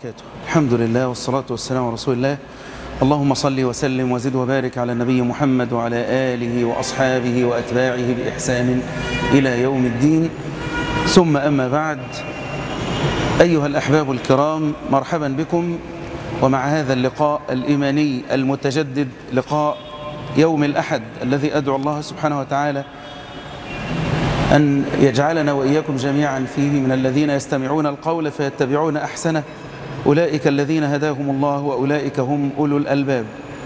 وبركاته الحمد لله والصلاة والسلام على رسول الله اللهم صل وسلم وزد وبارك على النبي محمد وعلى آله وأصحابه وأتباعه بإحسان إلى يوم الدين ثم أما بعد أيها الأحباب الكرام مرحبا بكم ومع هذا اللقاء الإيماني المتجدد لقاء يوم الأحد الذي أدعو الله سبحانه وتعالى أن يجعلنا وإياكم جميعا فيه من الذين يستمعون القول فيتبعون أحسنه أولئك الذين هداهم الله وأولئك هم أولو الألباب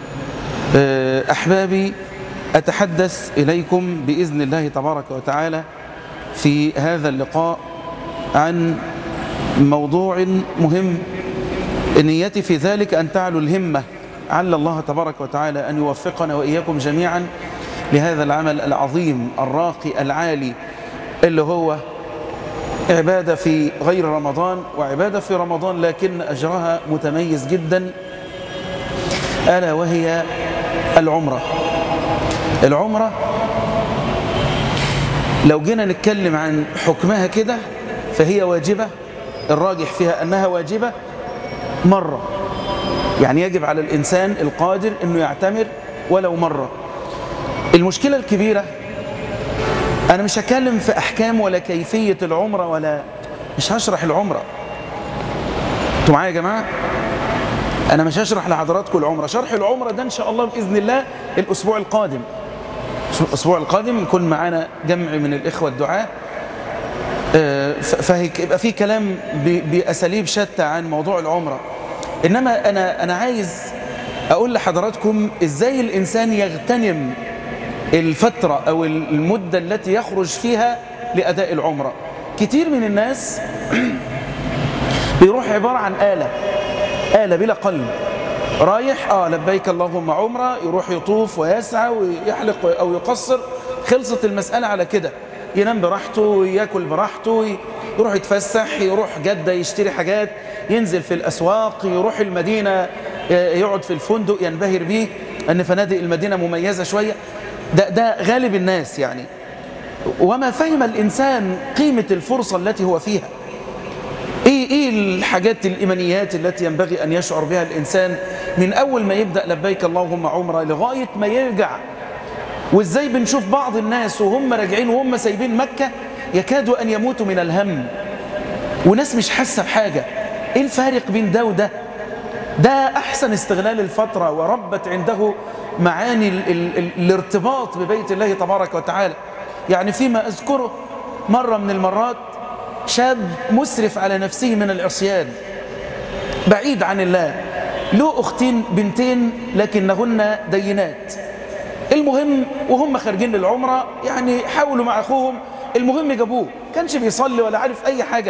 أحبابي أتحدث إليكم بإذن الله تبارك وتعالى في هذا اللقاء عن موضوع مهم نيتي في ذلك أن تعلو الهمة عل الله تبارك وتعالى أن يوفقنا وإياكم جميعا لهذا العمل العظيم الراقي العالي اللي هو عبادة في غير رمضان وعبادة في رمضان لكن أجرها متميز جدا ألا وهي العمرة العمرة لو جينا نتكلم عن حكمها كده فهي واجبة الراجح فيها أنها واجبة مرة يعني يجب على الإنسان القادر أنه يعتمر ولو مرة المشكلة الكبيرة أنا مش هتكلم في أحكام ولا كيفية العمرة ولا مش هشرح العمرة انتوا معايا يا جماعة أنا مش هشرح لحضراتكم العمرة شرح العمرة ده إن شاء الله بإذن الله الأسبوع القادم الأسبوع القادم يكون معانا جمع من الإخوة الدعاء فهيبقى في كلام بأساليب شتى عن موضوع العمرة إنما أنا أنا عايز أقول لحضراتكم إزاي الإنسان يغتنم الفترة أو المدة التي يخرج فيها لأداء العمرة كتير من الناس بيروح عبارة عن آلة آلة بلا قلب رايح آه لبيك اللهم عمرة يروح يطوف ويسعى ويحلق أو يقصر خلصت المسألة على كده ينام براحته ياكل براحته يروح يتفسح يروح جدة يشتري حاجات ينزل في الأسواق يروح المدينة يقعد في الفندق ينبهر بيه أن فنادق المدينة مميزة شوية ده, ده غالب الناس يعني وما فهم الإنسان قيمة الفرصة التي هو فيها إيه, إيه الحاجات الإيمانيات التي ينبغي أن يشعر بها الإنسان من أول ما يبدأ لبيك اللهم عمرة لغاية ما يرجع وإزاي بنشوف بعض الناس وهم راجعين وهم سايبين مكة يكادوا أن يموتوا من الهم وناس مش حاسة بحاجة إيه الفارق بين ده وده ده أحسن استغلال الفترة وربت عنده معاني ال ال ال الارتباط ببيت الله تبارك وتعالى يعني فيما أذكره مرة من المرات شاب مسرف على نفسه من العصيان بعيد عن الله له أختين بنتين لكنهن دينات المهم وهم خارجين للعمرة يعني حاولوا مع أخوهم المهم جابوه كانش بيصلي ولا عارف أي حاجة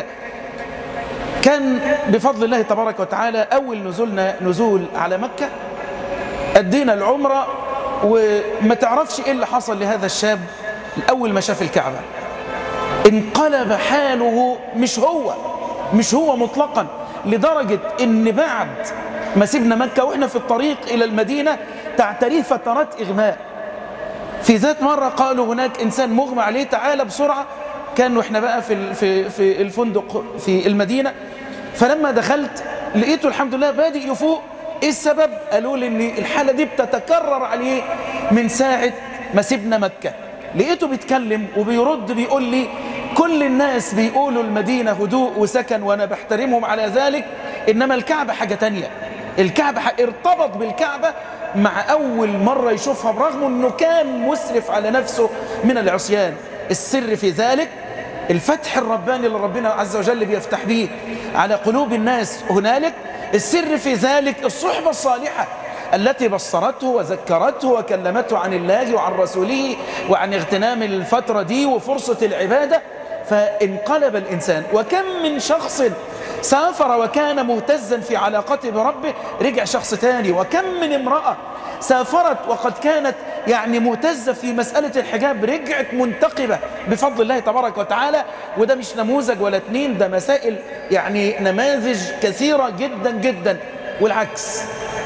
كان بفضل الله تبارك وتعالى أول نزولنا نزول على مكة أدينا العمرة وما تعرفش إيه اللي حصل لهذا الشاب أول ما شاف الكعبة انقلب حاله مش هو مش هو مطلقا لدرجة إن بعد ما سيبنا مكة وإحنا في الطريق إلى المدينة تعتريه فترات إغماء في ذات مرة قالوا هناك إنسان مغمى عليه تعالى بسرعة كانوا إحنا بقى في في في الفندق في المدينة فلما دخلت لقيته الحمد لله بادئ يفوق ايه السبب قالوا لي ان الحالة دي بتتكرر عليه من ساعة ما سيبنا مكة لقيته بيتكلم وبيرد بيقول لي كل الناس بيقولوا المدينة هدوء وسكن وانا بحترمهم على ذلك انما الكعبة حاجة تانية الكعبة ارتبط بالكعبة مع اول مرة يشوفها برغم انه كان مسرف على نفسه من العصيان السر في ذلك الفتح الرباني اللي ربنا عز وجل بيفتح به على قلوب الناس هنالك السر في ذلك الصحبة الصالحة التي بصرته وذكرته وكلمته عن الله وعن رسوله وعن اغتنام الفترة دي وفرصة العبادة فانقلب الإنسان وكم من شخص سافر وكان مهتزا في علاقته بربه رجع شخص تاني وكم من امرأة سافرت وقد كانت يعني مهتزة في مسألة الحجاب رجعت منتقبة بفضل الله تبارك وتعالى وده مش نموذج ولا اتنين ده مسائل يعني نماذج كثيرة جدا جدا والعكس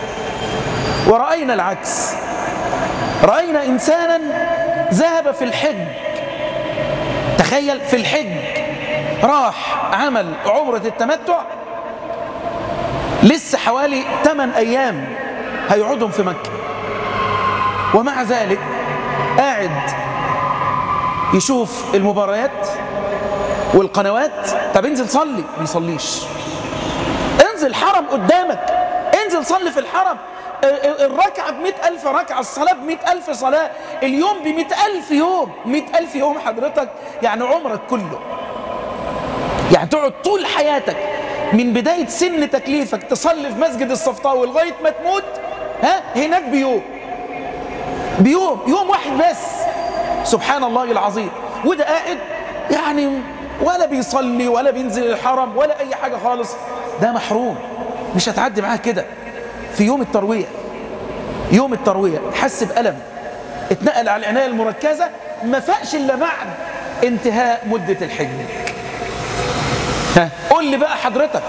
ورأينا العكس رأينا إنسانا ذهب في الحج تخيل في الحج راح عمل عمرة التمتع لسه حوالي 8 أيام هيقعدهم في مكة ومع ذلك قاعد يشوف المباريات والقنوات طب انزل صلي ما يصليش انزل حرم قدامك انزل صلي في الحرم الركعة بمئة ألف ركعة الصلاة بمئة ألف صلاة اليوم بمئة ألف يوم مئة ألف يوم حضرتك يعني عمرك كله يعني تقعد طول حياتك من بداية سن تكليفك تصلي في مسجد الصفطاوي لغاية ما تموت ها هناك بيوم بيوم يوم واحد بس سبحان الله العظيم وده قاعد يعني ولا بيصلي ولا بينزل الحرم ولا أي حاجة خالص ده محروم مش هتعدي معاه كده في يوم التروية يوم التروية حس بألم اتنقل على العناية المركزة ما فاقش إلا بعد انتهاء مدة الحج ها قول لي بقى حضرتك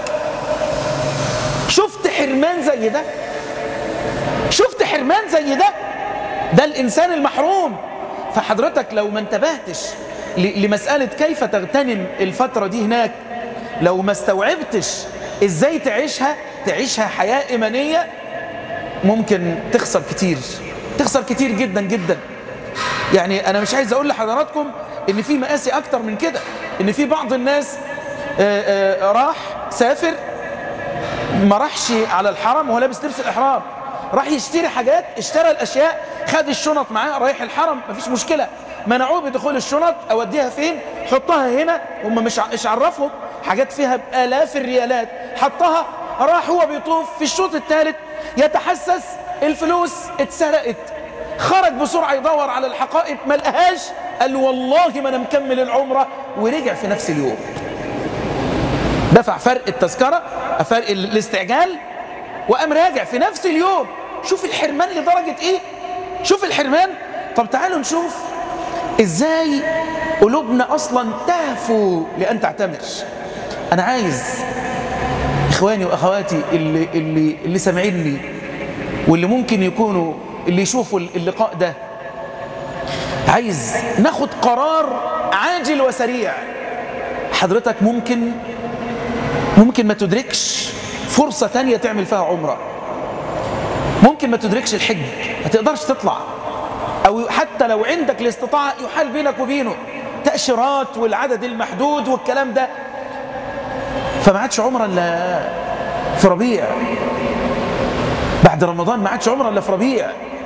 شفت حرمان زي ده شفت حرمان زي ده ده الإنسان المحروم فحضرتك لو ما انتبهتش لمسألة كيف تغتنم الفترة دي هناك لو ما استوعبتش ازاي تعيشها تعيشها حياة إيمانية ممكن تخسر كتير تخسر كتير جدا جدا يعني أنا مش عايز أقول لحضراتكم إن في مقاسي أكتر من كده إن في بعض الناس آآ آآ راح سافر ما راحش على الحرم وهو لابس لبس الإحرام راح يشتري حاجات اشترى الأشياء خد الشنط معاه رايح الحرم مفيش مشكلة منعوه بدخول الشنط أوديها فين حطها هنا هم مش مش عرفهم حاجات فيها بآلاف الريالات حطها راح هو بيطوف في الشوط الثالث يتحسس الفلوس اتسرقت خرج بسرعة يدور على الحقائب ما لقاهاش قال والله ما انا مكمل العمرة ورجع في نفس اليوم دفع فرق التذكرة فرق الاستعجال وقام راجع في نفس اليوم شوف الحرمان لدرجة ايه شوف الحرمان طب تعالوا نشوف ازاي قلوبنا اصلا تهفو لان تعتمر انا عايز اخواني واخواتي اللي اللي اللي سامعيني واللي ممكن يكونوا اللي يشوفوا اللقاء ده عايز ناخد قرار عاجل وسريع حضرتك ممكن ممكن ما تدركش فرصة تانية تعمل فيها عمرة ممكن ما تدركش الحج ما تقدرش تطلع أو حتى لو عندك الاستطاعة يحال بينك وبينه تأشيرات والعدد المحدود والكلام ده فما عادش عمره الا في ربيع بعد رمضان ما عادش عمره الا في ربيع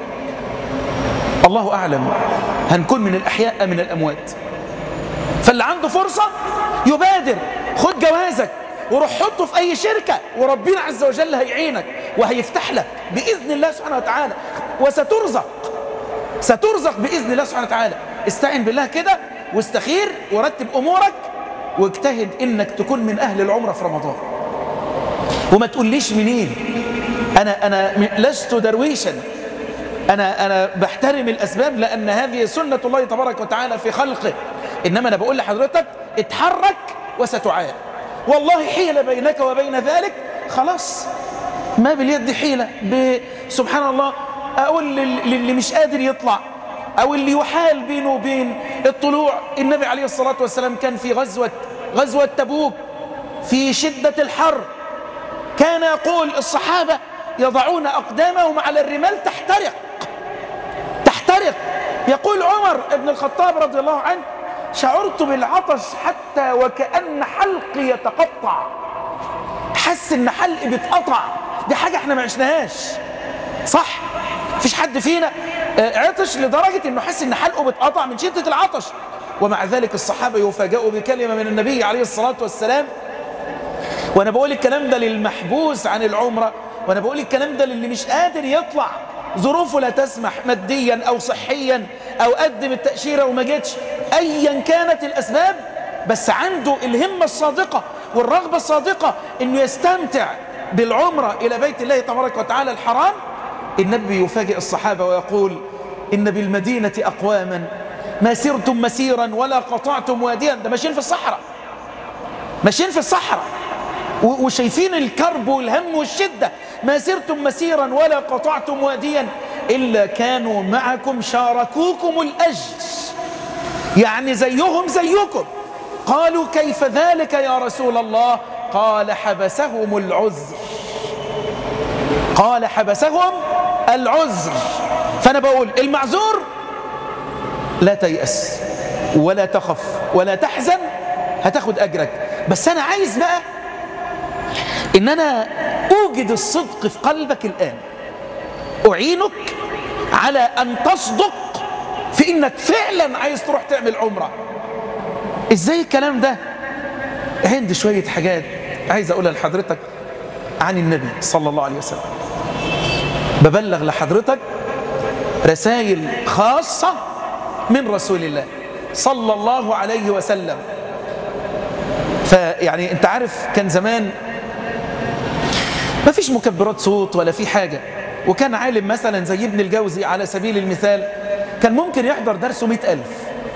الله اعلم هنكون من الاحياء من الاموات فاللي عنده فرصه يبادر خد جوازك وروح حطه في اي شركه وربنا عز وجل هيعينك وهيفتح لك باذن الله سبحانه وتعالى وسترزق سترزق باذن الله سبحانه وتعالى استعن بالله كده واستخير ورتب امورك واجتهد انك تكون من اهل العمره في رمضان وما تقوليش منين انا انا لست درويشا انا انا بحترم الاسباب لان هذه سنه الله تبارك وتعالى في خلقه انما انا بقول لحضرتك اتحرك وستعان والله حيله بينك وبين ذلك خلاص ما باليد حيله سبحان الله اقول للي مش قادر يطلع أو اللي يحال بينه وبين الطلوع النبي عليه الصلاة والسلام كان في غزوة غزوة تبوك في شدة الحر كان يقول الصحابة يضعون أقدامهم على الرمال تحترق تحترق يقول عمر ابن الخطاب رضي الله عنه شعرت بالعطش حتى وكأن حلقي يتقطع حس ان حلقي بيتقطع دي حاجة احنا ما عشناهاش صح مفيش حد فينا عطش لدرجة انه حس ان حلقه بتقطع من شدة العطش ومع ذلك الصحابة يفاجئوا بكلمة من النبي عليه الصلاة والسلام وانا بقول الكلام ده للمحبوس عن العمرة وانا بقول الكلام ده للي مش قادر يطلع ظروفه لا تسمح ماديا او صحيا او قدم التأشيرة وما جتش ايا كانت الاسباب بس عنده الهمة الصادقة والرغبة الصادقة انه يستمتع بالعمرة الى بيت الله تبارك وتعالى الحرام النبي يفاجئ الصحابة ويقول إن بالمدينة أقواما ما سرتم مسيرا ولا قطعتم واديا ده ماشيين في الصحراء ماشيين في الصحراء وشايفين الكرب والهم والشدة ما سرتم مسيرا ولا قطعتم واديا إلا كانوا معكم شاركوكم الأجر يعني زيهم زيكم قالوا كيف ذلك يا رسول الله قال حبسهم العذر قال حبسهم العذر فأنا بقول المعذور لا تيأس ولا تخف ولا تحزن هتاخد أجرك بس أنا عايز بقى إن أنا أوجد الصدق في قلبك الآن أعينك على أن تصدق في إنك فعلا عايز تروح تعمل عمرة إزاي الكلام ده عندي شوية حاجات عايز أقولها لحضرتك عن النبي صلى الله عليه وسلم ببلغ لحضرتك رسائل خاصة من رسول الله صلى الله عليه وسلم فيعني انت عارف كان زمان ما فيش مكبرات صوت ولا في حاجة وكان عالم مثلا زي ابن الجوزي على سبيل المثال كان ممكن يحضر درسه مئة ألف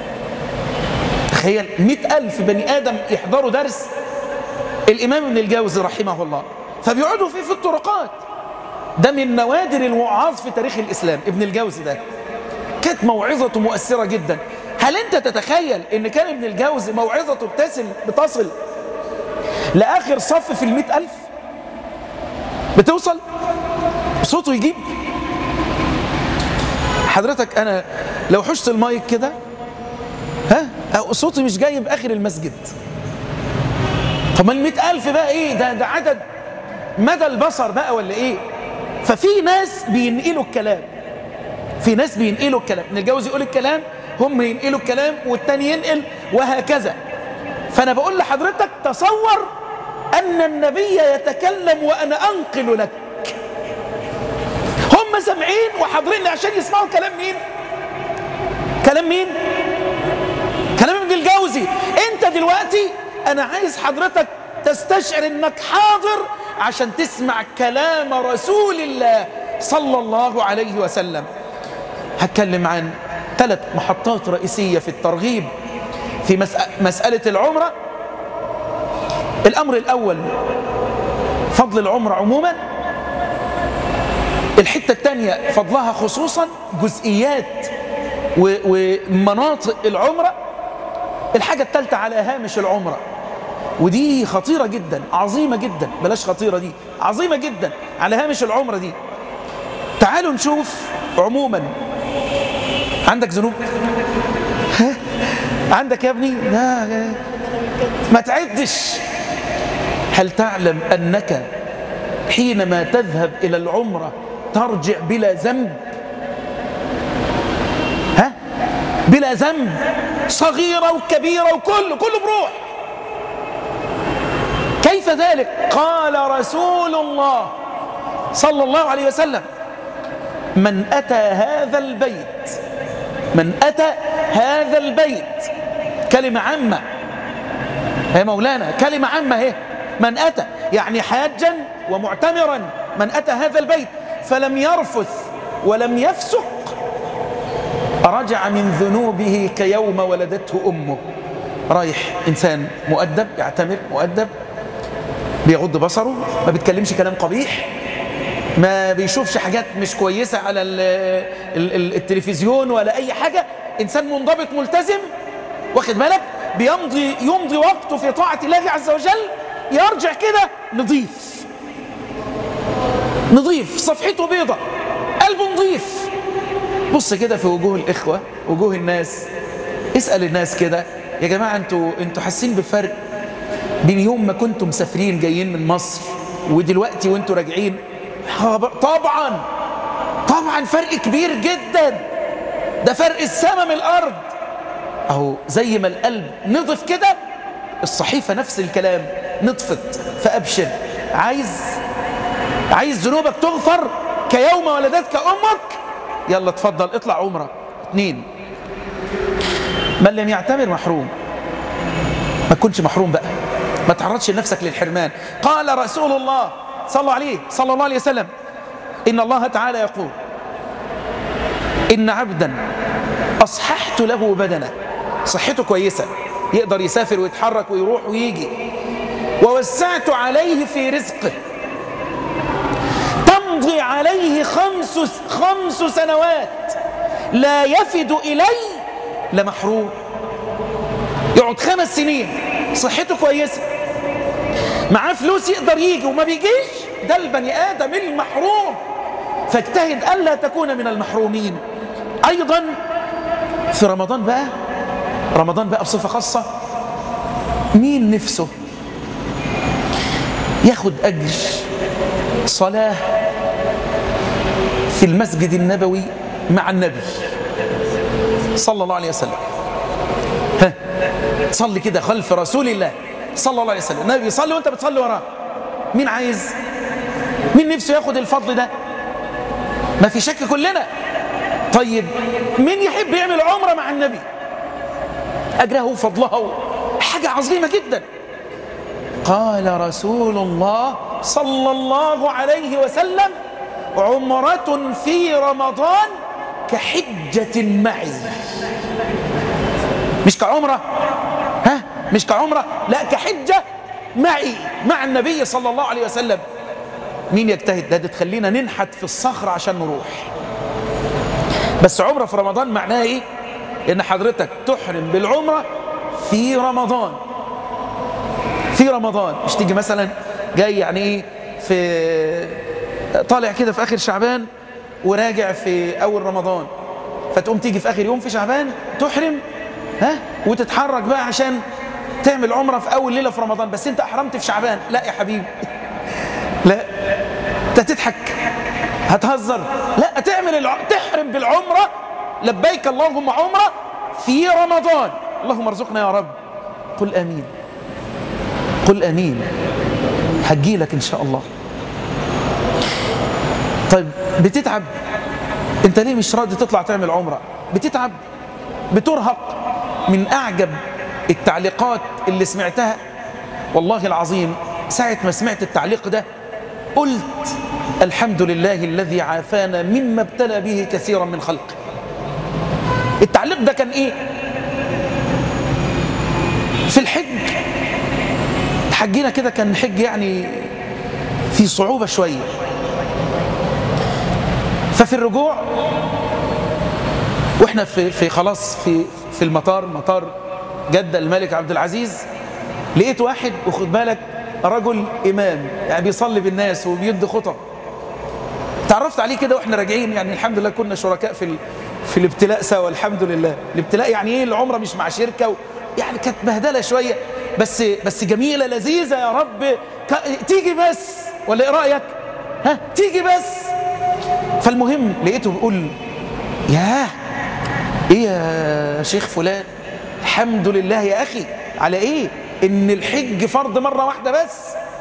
تخيل مئة ألف بني آدم يحضروا درس الإمام ابن الجوزي رحمه الله فبيقعدوا فيه في الطرقات ده من نوادر الوعاظ في تاريخ الإسلام ابن الجوزي ده كانت موعظته مؤثرة جدا هل أنت تتخيل أن كان ابن الجوزي موعظته بتصل, بتصل لآخر صف في المئة ألف بتوصل صوته يجيب حضرتك أنا لو حشت المايك كده ها صوتي مش جايب آخر المسجد طب المئة ألف بقى إيه ده, ده عدد مدى البصر بقى ولا إيه ففي ناس بينقلوا الكلام في ناس بينقلوا الكلام نتجوز يقول الكلام هم ينقلوا الكلام والتاني ينقل وهكذا فأنا بقول لحضرتك تصور أن النبي يتكلم وأنا أنقل لك هم سامعين وحاضرين عشان يسمعوا كلام مين كلام مين كلام ابن الجوزي انت دلوقتي انا عايز حضرتك تستشعر انك حاضر عشان تسمع كلام رسول الله صلى الله عليه وسلم هتكلم عن ثلاث محطات رئيسية في الترغيب في مسألة العمرة الأمر الأول فضل العمرة عموما الحتة الثانية فضلها خصوصا جزئيات ومناطق العمرة الحاجة الثالثة على هامش العمرة ودي خطيرة جدا عظيمة جدا بلاش خطيرة دي عظيمة جدا على هامش العمرة دي تعالوا نشوف عموما عندك ذنوب ها؟ عندك يا ابني لا ما تعدش هل تعلم أنك حينما تذهب إلى العمرة ترجع بلا ذنب ها بلا ذنب صغيرة وكبيرة وكله كله بروح كيف ذلك قال رسول الله صلى الله عليه وسلم من أتى هذا البيت من أتى هذا البيت كلمة عامة يا مولانا كلمة عامة هي من أتى يعني حاجا ومعتمرا من أتى هذا البيت فلم يرفث ولم يفسق رجع من ذنوبه كيوم ولدته أمه رايح إنسان مؤدب يعتمر مؤدب بيغض بصره ما بيتكلمش كلام قبيح ما بيشوفش حاجات مش كويسة على ال ال ال التلفزيون ولا أي حاجة إنسان منضبط ملتزم واخد بالك بيمضي يمضي وقته في طاعة الله عز وجل يرجع كده نظيف نظيف صفحته بيضة قلبه نظيف بص كده في وجوه الإخوة وجوه الناس اسأل الناس كده يا جماعة انتوا انتوا حاسين بفرق بين يوم ما كنتم مسافرين جايين من مصر ودلوقتي وانتوا راجعين طبعا طبعا فرق كبير جدا ده فرق السماء من الارض اهو زي ما القلب نضف كده الصحيفة نفس الكلام نطفت فأبشر عايز عايز ذنوبك تغفر كيوم ولدتك أمك يلا تفضل اطلع عمرة اثنين من لم يعتمر محروم ما تكونش محروم بقى ما تعرضش لنفسك للحرمان قال رسول الله صلى الله عليه صلى الله عليه وسلم إن الله تعالى يقول إن عبدا أصححت له بدنه صحته كويسة يقدر يسافر ويتحرك ويروح ويجي ووسعت عليه في رزقه تمضي عليه خمس, خمس سنوات لا يفد إلي لمحروم يقعد خمس سنين صحته كويسة معاه فلوس يقدر يجي وما بيجيش ده البني آدم المحروم فاجتهد ألا تكون من المحرومين أيضا في رمضان بقى رمضان بقى بصفة خاصة مين نفسه ياخد أجر صلاة في المسجد النبوي مع النبي صلى الله عليه وسلم ها تصلي كده خلف رسول الله صلى الله عليه وسلم النبي بيصلي وانت بتصلي وراه مين عايز مين نفسه ياخد الفضل ده ما في شك كلنا طيب مين يحب يعمل عمره مع النبي اجره وفضلها حاجه عظيمه جدا قال رسول الله صلى الله عليه وسلم عمرة في رمضان كحجة معي مش كعمرة ها مش كعمرة لا كحجة معي مع النبي صلى الله عليه وسلم مين يجتهد ده تخلينا ننحت في الصخر عشان نروح بس عمرة في رمضان معناها ايه ان حضرتك تحرم بالعمرة في رمضان في رمضان مش تيجي مثلا جاي يعني ايه في طالع كده في اخر شعبان وراجع في اول رمضان فتقوم تيجي في اخر يوم في شعبان تحرم ها وتتحرك بقى عشان تعمل عمره في اول ليله في رمضان بس انت احرمت في شعبان لا يا حبيبي لا انت تضحك هتهزر لا تعمل الع... تحرم بالعمره لبيك اللهم عمره في رمضان اللهم ارزقنا يا رب قل امين قل امين هجي لك ان شاء الله طيب بتتعب انت ليه مش راضي تطلع تعمل عمره بتتعب بترهق من اعجب التعليقات اللي سمعتها والله العظيم ساعة ما سمعت التعليق ده قلت الحمد لله الذي عافانا مما ابتلى به كثيرا من خلقه التعليق ده كان ايه في الحج حجينا كده كان حج يعني في صعوبة شوية ففي الرجوع واحنا في, في خلاص في في المطار مطار جدة الملك عبد العزيز لقيت واحد وخد بالك رجل إمام يعني بيصلي بالناس وبيدي خطب تعرفت عليه كده واحنا راجعين يعني الحمد لله كنا شركاء في ال... في الابتلاء سوا الحمد لله الابتلاء يعني ايه العمره مش مع شركه و... يعني كانت بهدله شويه بس بس جميله لذيذه يا رب ك... تيجي بس ولا ايه رايك ها تيجي بس فالمهم لقيته بيقول ياه ايه يا شيخ فلان الحمد لله يا اخي على ايه ان الحج فرض مره واحده بس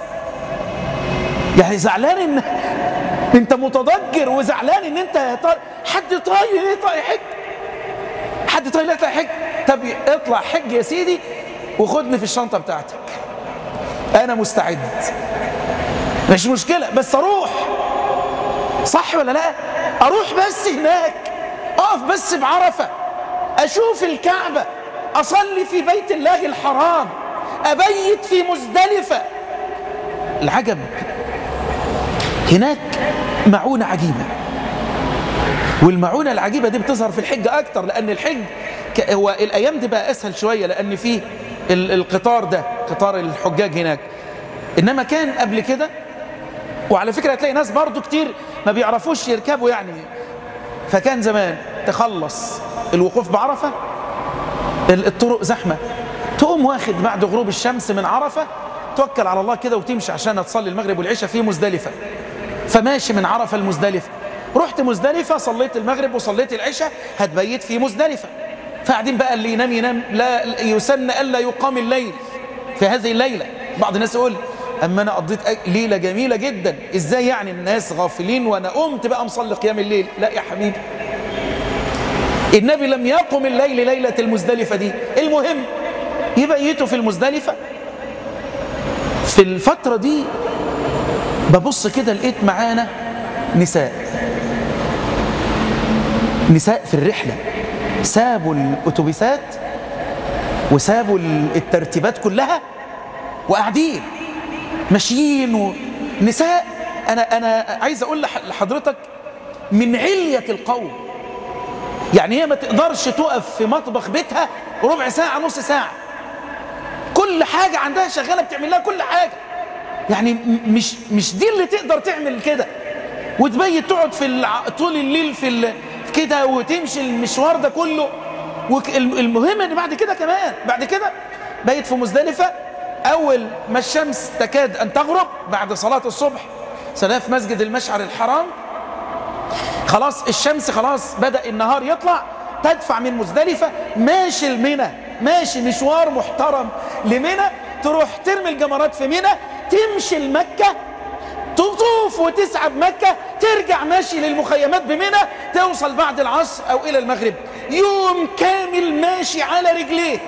يعني زعلان ان انت متضجر وزعلان ان انت طا... حد طايل ايه طايل حج حد طايل يطلع حج طب اطلع حج يا سيدي وخدني في الشنطه بتاعتك انا مستعد مش مشكله بس اروح صح ولا لا اروح بس هناك اقف بس بعرفه اشوف الكعبه اصلي في بيت الله الحرام ابيت في مزدلفه العجب هناك معونة عجيبة والمعونة العجيبة دي بتظهر في الحج أكتر لأن الحج هو الأيام دي بقى أسهل شوية لأن فيه القطار ده قطار الحجاج هناك إنما كان قبل كده وعلى فكرة هتلاقي ناس برضو كتير ما بيعرفوش يركبوا يعني فكان زمان تخلص الوقوف بعرفة الطرق زحمة تقوم واخد بعد غروب الشمس من عرفة توكل على الله كده وتمشي عشان تصلي المغرب والعشاء في مزدلفة فماشي من عرفة المزدلفة رحت مزدلفة صليت المغرب وصليت العشاء هتبيت في مزدلفة فقاعدين بقى اللي ينام ينام لا يسن ألا يقام الليل في هذه الليلة بعض الناس يقول أما أنا قضيت ليلة جميلة جدا إزاي يعني الناس غافلين وأنا قمت بقى مصلي قيام الليل لا يا حبيبي النبي لم يقم الليل ليلة المزدلفة دي المهم يبيتوا في المزدلفة في الفترة دي ببص كده لقيت معانا نساء نساء في الرحلة سابوا الأتوبيسات وسابوا الترتيبات كلها وقاعدين ماشيين نساء أنا, أنا عايز أقول لحضرتك من علية القوم يعني هي ما تقدرش تقف في مطبخ بيتها ربع ساعة نص ساعة كل حاجة عندها شغالة بتعمل لها كل حاجة يعني مش مش دي اللي تقدر تعمل كده وتبيت تقعد في الع... طول الليل في ال... كده وتمشي المشوار ده كله والمهم ان بعد كده كمان بعد كده بيت في مزدلفة اول ما الشمس تكاد ان تغرب بعد صلاة الصبح صلاة في مسجد المشعر الحرام خلاص الشمس خلاص بدأ النهار يطلع تدفع من مزدلفة ماشي المنى ماشي مشوار محترم لمنى تروح ترمي الجمرات في منى تمشي المكة تطوف وتسعى بمكة ترجع ماشي للمخيمات بمنى توصل بعد العصر أو إلى المغرب يوم كامل ماشي على رجليك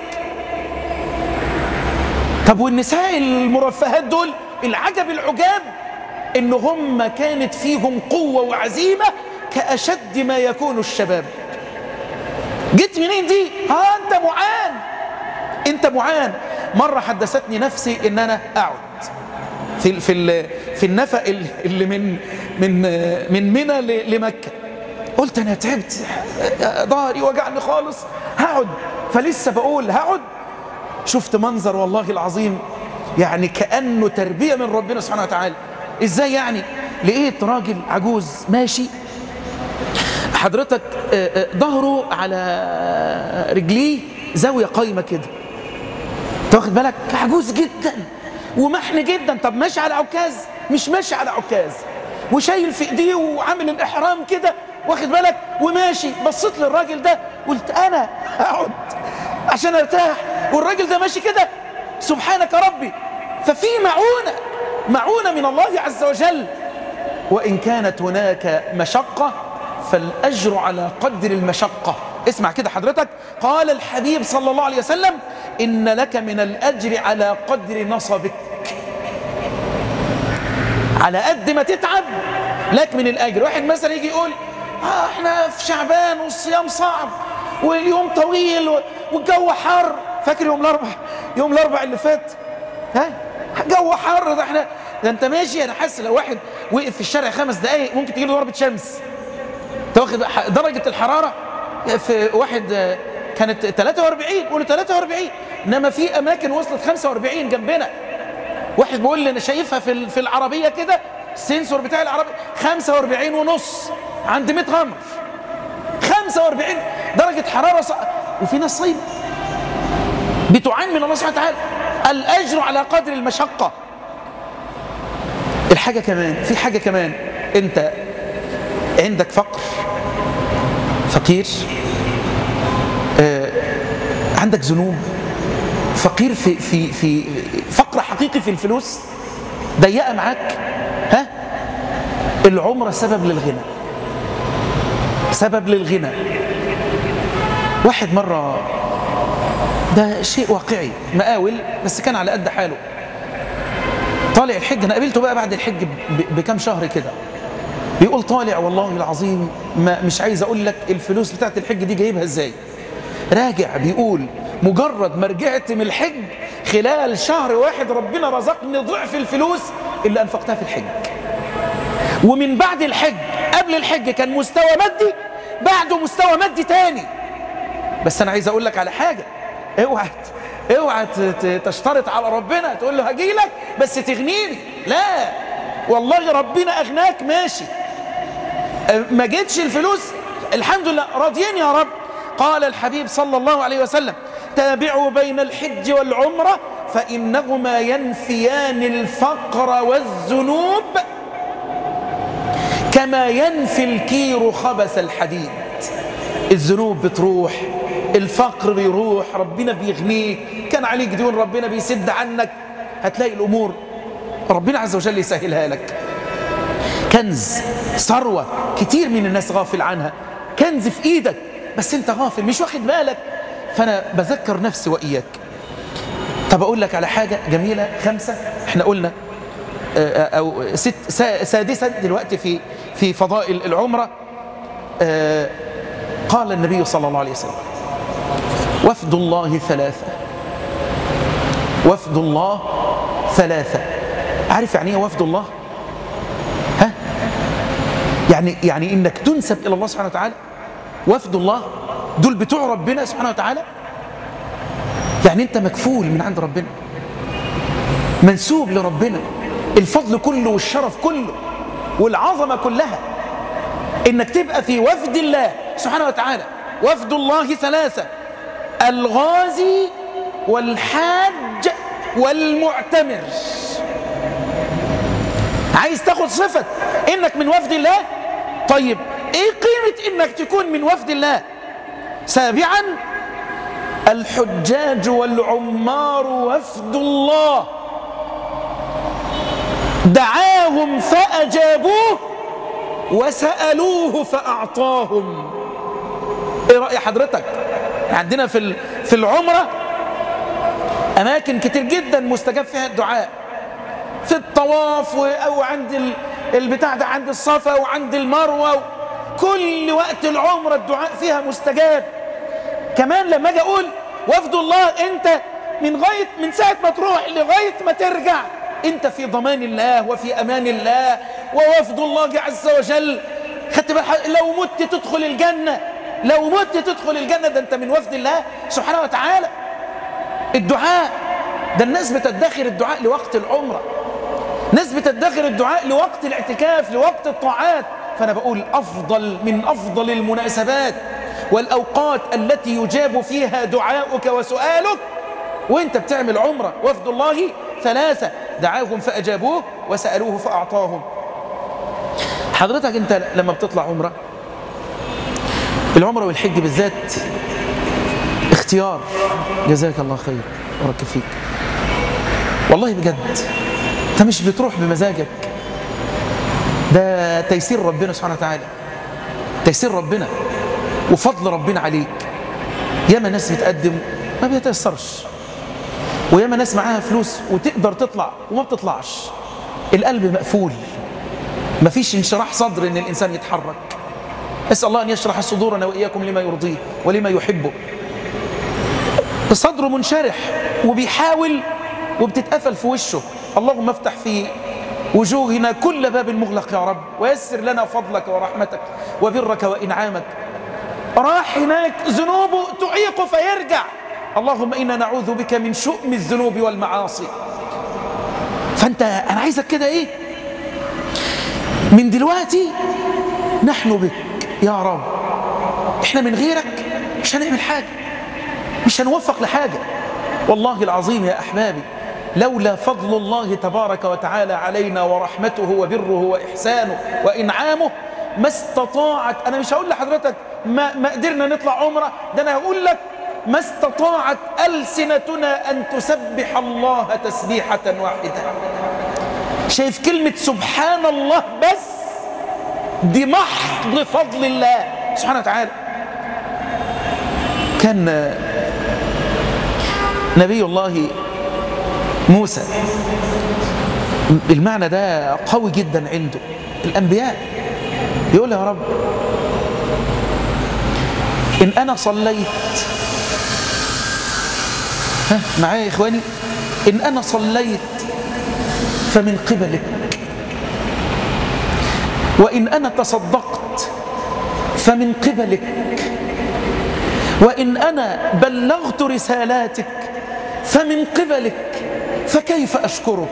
طب والنساء المرفهات دول العجب العجاب إن هم كانت فيهم قوة وعزيمة كأشد ما يكون الشباب جيت منين دي ها أنت معان أنت معان مرة حدثتني نفسي إن أنا أقعد في في في النفق اللي من من من منى لمكة قلت أنا تعبت ظهري وجعني خالص هقعد فلسه بقول هقعد شفت منظر والله العظيم يعني كأنه تربية من ربنا سبحانه وتعالى ازاي يعني لقيت راجل عجوز ماشي حضرتك ظهره على رجليه زاوية قايمة كده تاخد بالك عجوز جدا ومحن جدا طب ماشي على عكاز مش ماشي على عكاز وشايل في ايديه وعامل الاحرام كده واخد بالك وماشي بصيت للراجل ده قلت انا هقعد عشان ارتاح والراجل ده ماشي كده سبحانك ربي ففي معونة معونة من الله عز وجل وإن كانت هناك مشقة فالأجر على قدر المشقة اسمع كده حضرتك قال الحبيب صلى الله عليه وسلم إن لك من الأجر على قدر نصبك على قد ما تتعب لك من الأجر واحد مثلا يجي يقول آه احنا في شعبان والصيام صعب واليوم طويل والجو حر فاكر يوم الاربع يوم الاربع اللي فات ها جو حر ده احنا ده انت ماشي انا حاسس لو واحد وقف في الشارع خمس دقايق ممكن تجي له ضربه شمس تاخد درجه الحراره في واحد كانت 43 قولوا 43 انما في اماكن وصلت 45 جنبنا واحد بيقول لي انا شايفها في في العربيه كده السنسور بتاع العربيه 45 ونص عند 100 غمر 45 درجه حراره صع... وفي ناس صايمه بتعان من الله سبحانه وتعالى الاجر على قدر المشقه الحاجه كمان في حاجه كمان انت عندك فقر فقير آه عندك ذنوب فقير في في في فقر حقيقي في الفلوس ضيقه معاك ها العمره سبب للغنى سبب للغنى واحد مره ده شيء واقعي مقاول بس كان على قد حاله طالع الحج انا قابلته بقى بعد الحج بكام شهر كده بيقول طالع والله العظيم ما مش عايز اقول لك الفلوس بتاعت الحج دي جايبها ازاي راجع بيقول مجرد ما رجعت من الحج خلال شهر واحد ربنا رزقني ضعف الفلوس اللي انفقتها في الحج ومن بعد الحج قبل الحج كان مستوى مادي بعده مستوى مادي تاني بس انا عايز اقول لك على حاجه اوعى اوعى تشترط على ربنا تقول له هجي لك بس تغنيني لا والله ربنا اغناك ماشي ما جيتش الفلوس الحمد لله راضيين يا رب قال الحبيب صلى الله عليه وسلم تابعوا بين الحج والعمرة فإنهما ينفيان الفقر والذنوب كما ينفي الكير خبث الحديد الذنوب بتروح الفقر بيروح ربنا بيغنيك كان عليك ديون ربنا بيسد عنك هتلاقي الأمور ربنا عز وجل يسهلها لك كنز ثروة كتير من الناس غافل عنها كنز في ايدك بس انت غافل مش واخد بالك فانا بذكر نفسي واياك طب اقول لك على حاجة جميلة خمسة احنا قلنا او ست سادسا دلوقتي في في فضائل العمرة قال النبي صلى الله عليه وسلم وفد الله ثلاثة وفد الله ثلاثة عارف يعني ايه وفد الله ها يعني يعني انك تنسب الى الله سبحانه وتعالى وفد الله دول بتوع ربنا سبحانه وتعالى يعني انت مكفول من عند ربنا منسوب لربنا الفضل كله والشرف كله والعظمة كلها انك تبقى في وفد الله سبحانه وتعالى وفد الله ثلاثة الغازي والحاج والمعتمر عايز تاخد صفة انك من وفد الله طيب ايه قيمة انك تكون من وفد الله سابعا الحجاج والعمار وفد الله دعاهم فأجابوه وسألوه فأعطاهم ايه رأي حضرتك عندنا في في العمرة أماكن كتير جدا مستجاب فيها الدعاء في الطواف أو عند البتاع ده عند الصفا وعند المروة كل وقت العمرة الدعاء فيها مستجاب كمان لما اجي اقول وفد الله انت من غاية من ساعة ما تروح لغاية ما ترجع انت في ضمان الله وفي امان الله ووفد الله عز وجل خدت بالك لو مت تدخل الجنة لو مت تدخل الجنة ده انت من وفد الله سبحانه وتعالى الدعاء ده الناس بتدخر الدعاء لوقت العمرة ناس بتدخر الدعاء لوقت الاعتكاف لوقت الطاعات فأنا بقول أفضل من أفضل المناسبات والأوقات التي يجاب فيها دعاؤك وسؤالك وانت بتعمل عمرة وفد الله ثلاثة دعاهم فأجابوه وسألوه فأعطاهم حضرتك انت لما بتطلع عمرة العمرة والحج بالذات اختيار جزاك الله خير ورك فيك والله بجد انت مش بتروح بمزاجك ده تيسير ربنا سبحانه وتعالى تيسير ربنا وفضل ربنا عليك ياما ناس بتقدم ما بيتيسرش وياما ناس معاها فلوس وتقدر تطلع وما بتطلعش القلب مقفول مفيش انشراح صدر ان الانسان يتحرك اسال الله ان يشرح صدورنا واياكم لما يرضيه ولما يحبه صدره منشرح وبيحاول وبتتقفل في وشه اللهم افتح في وجوهنا كل باب مغلق يا رب ويسر لنا فضلك ورحمتك وبرك وإنعامك راح هناك ذنوبه تعيق فيرجع اللهم إنا نعوذ بك من شؤم الذنوب والمعاصي فأنت أنا عايزك كده إيه من دلوقتي نحن بك يا رب إحنا من غيرك مش هنعمل حاجة مش هنوفق لحاجة والله العظيم يا أحبابي لولا فضل الله تبارك وتعالى علينا ورحمته وبره وإحسانه وإنعامه ما استطاعت أنا مش هقول لحضرتك ما, ما قدرنا نطلع عمرة ده أنا هقول لك ما استطاعت ألسنتنا أن تسبح الله تسبيحة واحدة شايف كلمة سبحان الله بس دي محض فضل الله سبحانه وتعالى كان نبي الله موسى المعنى ده قوي جدا عنده الأنبياء يقول يا رب إن أنا صليت ها معايا يا إخواني إن أنا صليت فمن قبلك وإن أنا تصدقت فمن قبلك وإن أنا بلغت رسالاتك فمن قبلك فكيف أشكرك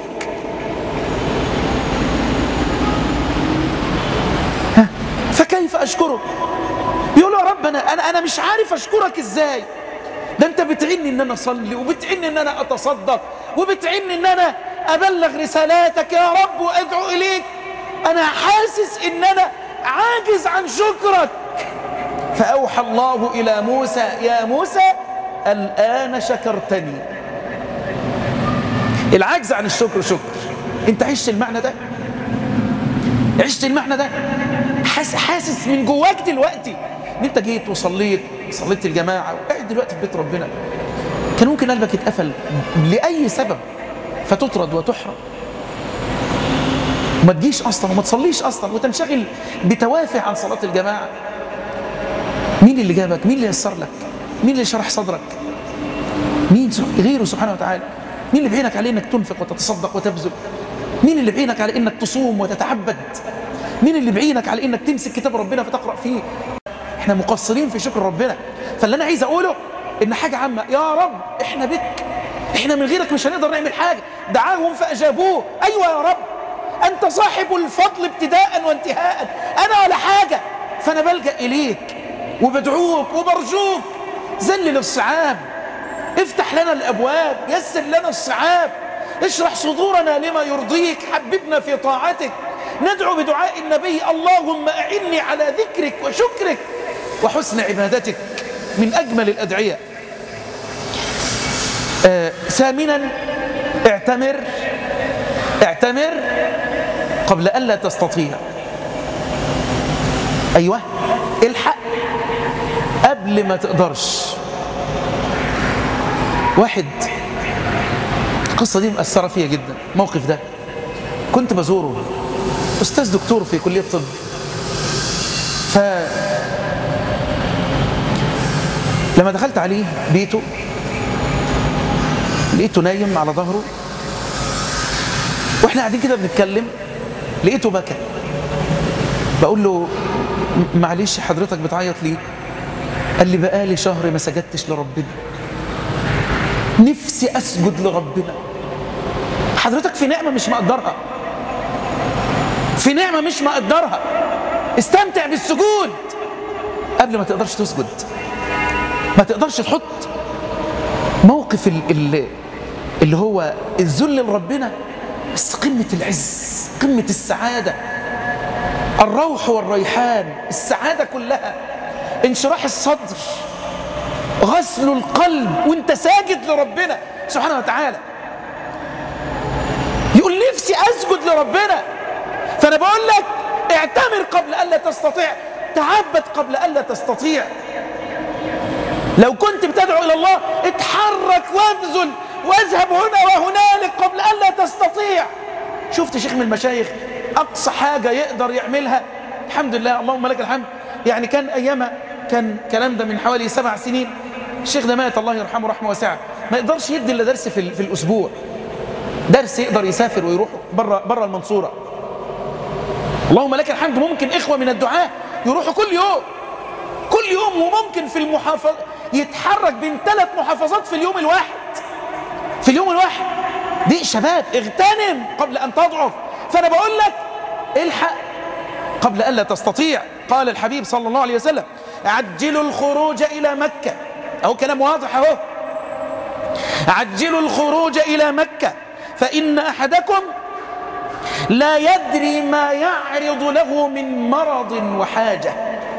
ها فكيف أشكرك يقول يا رب أنا, أنا, أنا مش عارف أشكرك إزاي ده أنت بتعني إن أنا أصلي وبتعني إن أنا أتصدق وبتعني إن أنا أبلغ رسالاتك يا رب وأدعو إليك أنا حاسس إن أنا عاجز عن شكرك فأوحى الله إلى موسى يا موسى الآن شكرتني العجز عن الشكر شكر انت عشت المعنى ده عشت المعنى ده حاس حاسس من جواك دلوقتي ان انت جيت وصليت صليت الجماعة وقاعد دلوقتي في بيت ربنا كان ممكن قلبك يتقفل لأي سبب فتطرد وتحرم وما تجيش أصلا وما تصليش أصلا وتنشغل بتوافه عن صلاة الجماعة مين اللي جابك مين اللي يسر لك مين اللي شرح صدرك مين غيره سبحانه وتعالى مين اللي بعينك عليه انك تنفق وتتصدق وتبذل مين اللي بعينك على انك تصوم وتتعبد مين اللي بعينك على انك تمسك كتاب ربنا فتقرأ فيه احنا مقصرين في شكر ربنا فاللي انا عايز اقوله ان حاجة عامة يا رب احنا بك احنا من غيرك مش هنقدر نعمل حاجة دعاهم فأجابوه أيوة يا رب أنت صاحب الفضل ابتداء وانتهاء أنا ولا حاجة فأنا بلجأ إليك وبدعوك وبرجوك ذلل الصعاب افتح لنا الأبواب يسر لنا الصعاب اشرح صدورنا لما يرضيك حببنا في طاعتك ندعو بدعاء النبي اللهم أعني على ذكرك وشكرك وحسن عبادتك من أجمل الأدعية آه ثامنا اعتمر اعتمر قبل ألا تستطيع أيوة الحق قبل ما تقدرش واحد القصة دي مأثرة فيها جدا الموقف ده كنت بزوره أستاذ دكتور في كلية طب ف لما دخلت عليه بيته لقيته نايم على ظهره واحنا قاعدين كده بنتكلم لقيته بكى بقول له معلش حضرتك بتعيط ليه قال لي بقالي شهر ما سجدتش لربنا نفسي اسجد لربنا حضرتك في نعمه مش مقدرها في نعمه مش مقدرها استمتع بالسجود قبل ما تقدرش تسجد ما تقدرش تحط موقف اللي, اللي هو الذل لربنا بس قمة العز قمة السعادة الروح والريحان السعادة كلها انشراح الصدر غسل القلب وانت ساجد لربنا سبحانه وتعالى يقول نفسي اسجد لربنا فانا بقول لك اعتمر قبل الا تستطيع تعبد قبل الا تستطيع لو كنت بتدعو الى الله اتحرك وابذل واذهب هنا وهنالك قبل الا تستطيع شفت شيخ من المشايخ اقصى حاجه يقدر يعملها الحمد لله اللهم لك الحمد يعني كان ايامها كان الكلام ده من حوالي سبع سنين الشيخ ده مات الله يرحمه رحمه واسعه ما يقدرش يدي الا درس في, في الاسبوع درس يقدر يسافر ويروح بره بره المنصوره اللهم لك الحمد ممكن اخوه من الدعاه يروحوا كل يوم كل يوم وممكن في المحافظ يتحرك بين ثلاث محافظات في اليوم الواحد في اليوم الواحد دي شباب اغتنم قبل ان تضعف فانا بقول لك الحق قبل الا تستطيع قال الحبيب صلى الله عليه وسلم عجلوا الخروج الى مكه اهو كلام واضح اهو عجلوا الخروج الى مكه فان احدكم لا يدري ما يعرض له من مرض وحاجه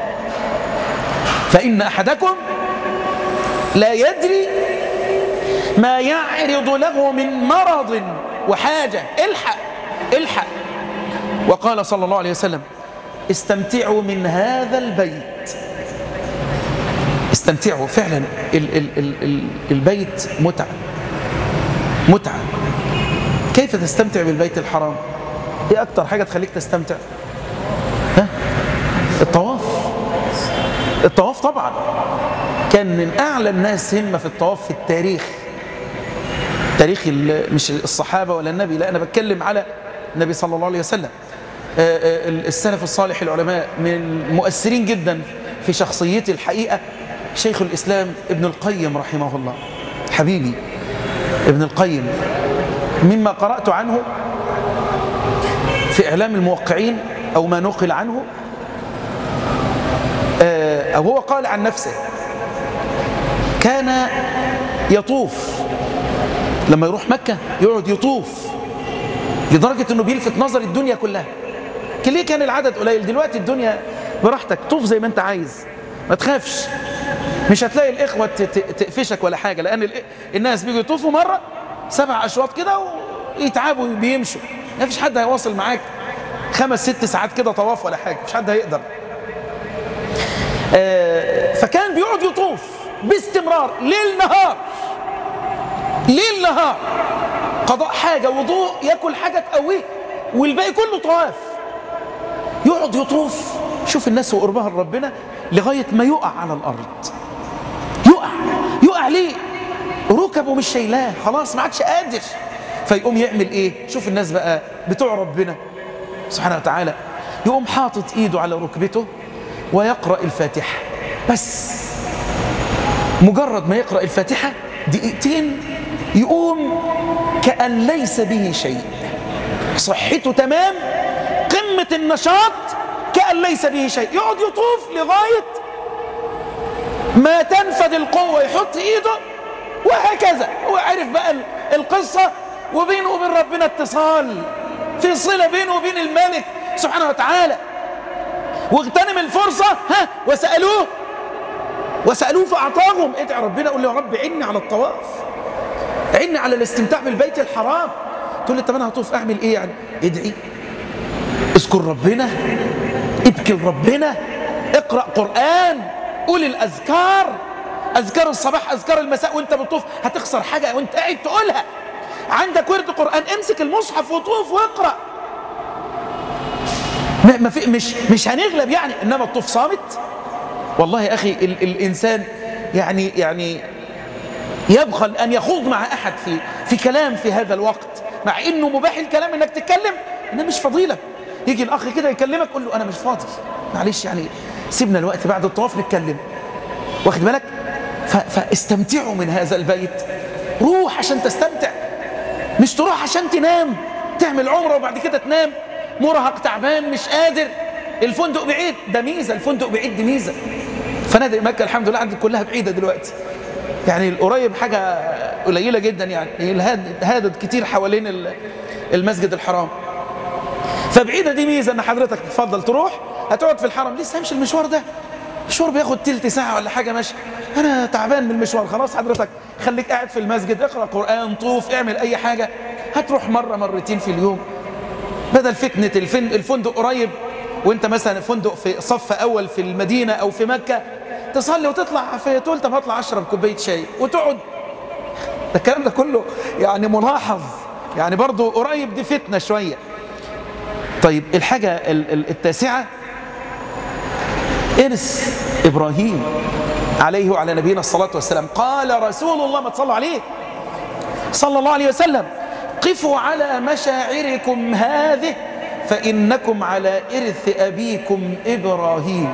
فان احدكم لا يدري ما يعرض له من مرض وحاجة الحق الحق وقال صلى الله عليه وسلم استمتعوا من هذا البيت استمتعوا فعلا ال ال ال ال البيت متعة متعة كيف تستمتع بالبيت الحرام ايه اكتر حاجة تخليك تستمتع ها الطواف الطواف طبعا كان من أعلى الناس همة في الطواف في التاريخ تاريخ مش الصحابة ولا النبي لا أنا بتكلم على النبي صلى الله عليه وسلم السلف الصالح العلماء من مؤثرين جدا في شخصيتي الحقيقة شيخ الإسلام ابن القيم رحمه الله حبيبي ابن القيم مما قرأت عنه في إعلام الموقعين أو ما نقل عنه أو هو قال عن نفسه كان يطوف لما يروح مكة يقعد يطوف لدرجة انه بيلفت نظر الدنيا كلها ليه كان العدد قليل دلوقتي الدنيا براحتك طوف زي ما انت عايز ما تخافش مش هتلاقي الاخوة تقفشك ولا حاجة لان الناس بيجوا يطوفوا مرة سبع اشواط كده ويتعبوا بيمشوا ما فيش حد هيواصل معاك خمس ست ساعات كده طواف ولا حاجة مش حد هيقدر آه فكان بيقعد يطوف باستمرار ليل نهار ليل نهار قضاء حاجة وضوء ياكل حاجة تقويه والباقي كله طواف يقعد يطوف شوف الناس وقربها لربنا لغاية ما يقع على الأرض يقع يقع ليه ركبه مش شايلاه خلاص ما عادش قادر فيقوم يعمل ايه شوف الناس بقى بتوع ربنا سبحانه وتعالى يقوم حاطط ايده على ركبته ويقرأ الفاتحة بس مجرد ما يقرأ الفاتحة دقيقتين يقوم كأن ليس به شيء صحته تمام قمة النشاط كأن ليس به شيء يقعد يطوف لغاية ما تنفذ القوة يحط ايده وهكذا هو عرف بقى القصة وبينه وبين ربنا اتصال في صلة بينه وبين الملك سبحانه وتعالى واغتنم الفرصة ها وسألوه وسألوه فأعطاهم ادعي ربنا قول له يا رب عني على الطواف عني على الاستمتاع بالبيت الحرام تقول لي طب انا هطوف اعمل ايه يعني ادعي اذكر ربنا ابكي لربنا اقرأ قرآن قول الأذكار أذكار الصباح أذكار المساء وانت بتطوف هتخسر حاجة وانت قاعد تقولها عندك ورد قرآن امسك المصحف وطوف واقرأ ما في مش مش هنغلب يعني انما الطوف صامت والله يا اخي ال الانسان يعني يعني يبخل ان يخوض مع احد في في كلام في هذا الوقت مع انه مباح الكلام انك تتكلم انما مش فضيلك يجي الاخ كده يكلمك قول له انا مش فاضي معلش يعني سيبنا الوقت بعد الطواف نتكلم واخد بالك فاستمتعوا من هذا البيت روح عشان تستمتع مش تروح عشان تنام تعمل عمره وبعد كده تنام مرهق تعبان مش قادر الفندق بعيد ده ميزه الفندق بعيد دي ميزه فنادق مكه الحمد لله عندي كلها بعيده دلوقتي يعني القريب حاجه قليله جدا يعني هادت كتير حوالين المسجد الحرام فبعيده دي ميزه ان حضرتك تفضل تروح هتقعد في الحرم لسه همشي المشوار ده مشوار بياخد تلت ساعه ولا حاجه ماشي انا تعبان من المشوار خلاص حضرتك خليك قاعد في المسجد اقرا قران طوف اعمل اي حاجه هتروح مره مرتين في اليوم بدل فتنه الفندق قريب وانت مثلا فندق في صف اول في المدينه او في مكه تصلي وتطلع في تقول طب هطلع اشرب كوبايه شاي وتقعد ده الكلام ده كله يعني ملاحظ يعني برضه قريب دي فتنه شويه طيب الحاجه التاسعه إرث إبراهيم عليه وعلى نبينا الصلاة والسلام قال رسول الله ما تصلوا عليه صلى الله عليه وسلم قفوا على مشاعركم هذه فإنكم على إرث أبيكم إبراهيم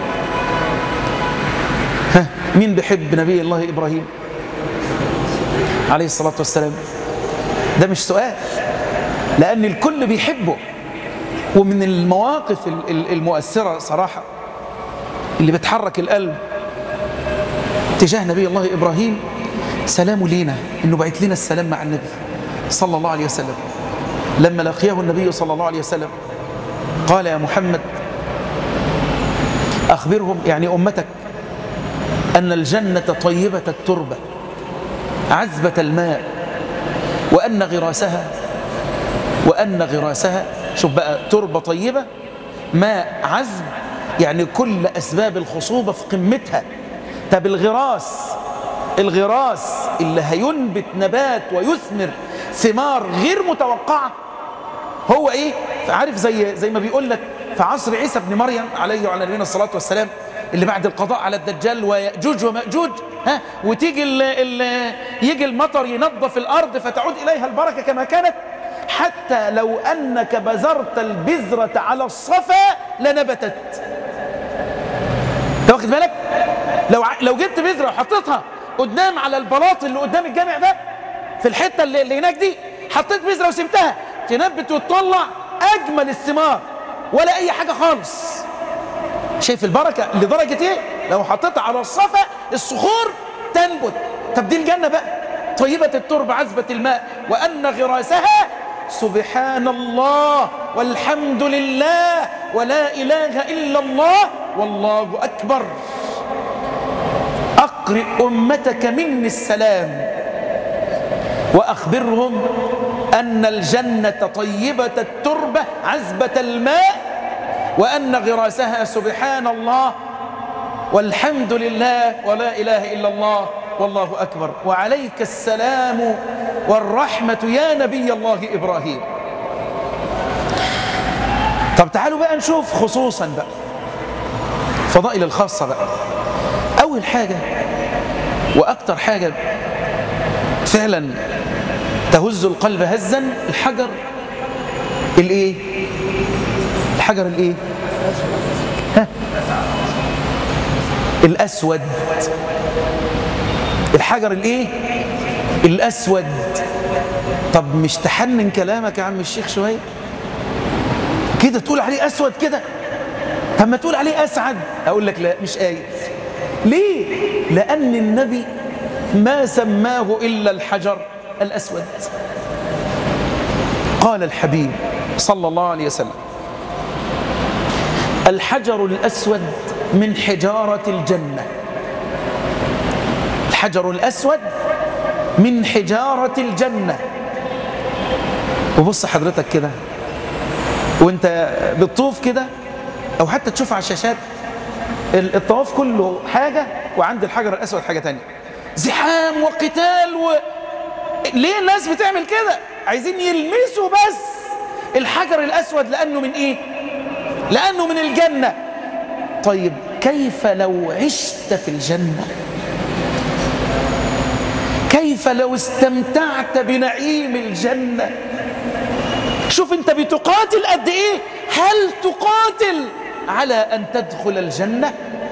ها مين بحب نبي الله إبراهيم عليه الصلاة والسلام ده مش سؤال لأن الكل بيحبه ومن المواقف المؤثرة صراحة اللي بتحرك القلب تجاه نبي الله إبراهيم سلام لينا إنه بعت لنا السلام مع النبي صلى الله عليه وسلم لما لقيه النبي صلى الله عليه وسلم قال يا محمد أخبرهم يعني أمتك أن الجنة طيبة التربة عذبة الماء وأن غراسها وأن غراسها شوف بقى تربة طيبة ماء عذب يعني كل أسباب الخصوبة في قمتها طب الغراس الغراس اللي هينبت نبات ويثمر ثمار غير متوقعة هو ايه عارف زي زي ما بيقول لك في عصر عيسى بن مريم عليه وعلى نبينا الصلاة والسلام اللي بعد القضاء على الدجال ويأجوج ومأجوج ها وتيجي ال ال يجي المطر ينظف الأرض فتعود إليها البركة كما كانت حتى لو أنك بذرت البذرة على الصفا لنبتت انت واخد بالك لو لو جبت بذره وحطيتها قدام على البلاط اللي قدام الجامع ده في الحته اللي, اللي هناك دي حطيت بذره وسبتها تنبت وتطلع اجمل الثمار ولا اي حاجه خالص شايف البركه لدرجه ايه لو حطيتها على الصفا الصخور تنبت طب دي الجنه بقى طيبه التربه عذبه الماء وان غراسها سبحان الله والحمد لله ولا اله الا الله والله أكبر أقرئ أمتك مني السلام وأخبرهم أن الجنة طيبة التربة عذبة الماء وأن غراسها سبحان الله والحمد لله ولا إله إلا الله والله أكبر وعليك السلام والرحمة يا نبي الله إبراهيم طب تعالوا بقى نشوف خصوصا بقى الفضائل الخاصة بقى أول حاجة وأكتر حاجة فعلا تهز القلب هزا الحجر الايه الحجر الايه ها الاسود الحجر الايه الأسود طب مش تحنن كلامك يا عم الشيخ شوية كده تقول عليه أسود كده طب ما تقول عليه أسعد أقول لك لا مش قايل ليه لأن النبي ما سماه إلا الحجر الأسود قال الحبيب صلى الله عليه وسلم الحجر الأسود من حجارة الجنة الحجر الأسود من حجارة الجنة وبص حضرتك كده وانت بتطوف كده او حتى تشوف على الشاشات الطواف كله حاجة وعند الحجر الأسود حاجة تانية زحام وقتال و... ليه الناس بتعمل كده عايزين يلمسوا بس الحجر الأسود لأنه من إيه لأنه من الجنة طيب كيف لو عشت في الجنة كيف لو استمتعت بنعيم الجنة شوف انت بتقاتل قد ايه هل تقاتل على ان تدخل الجنة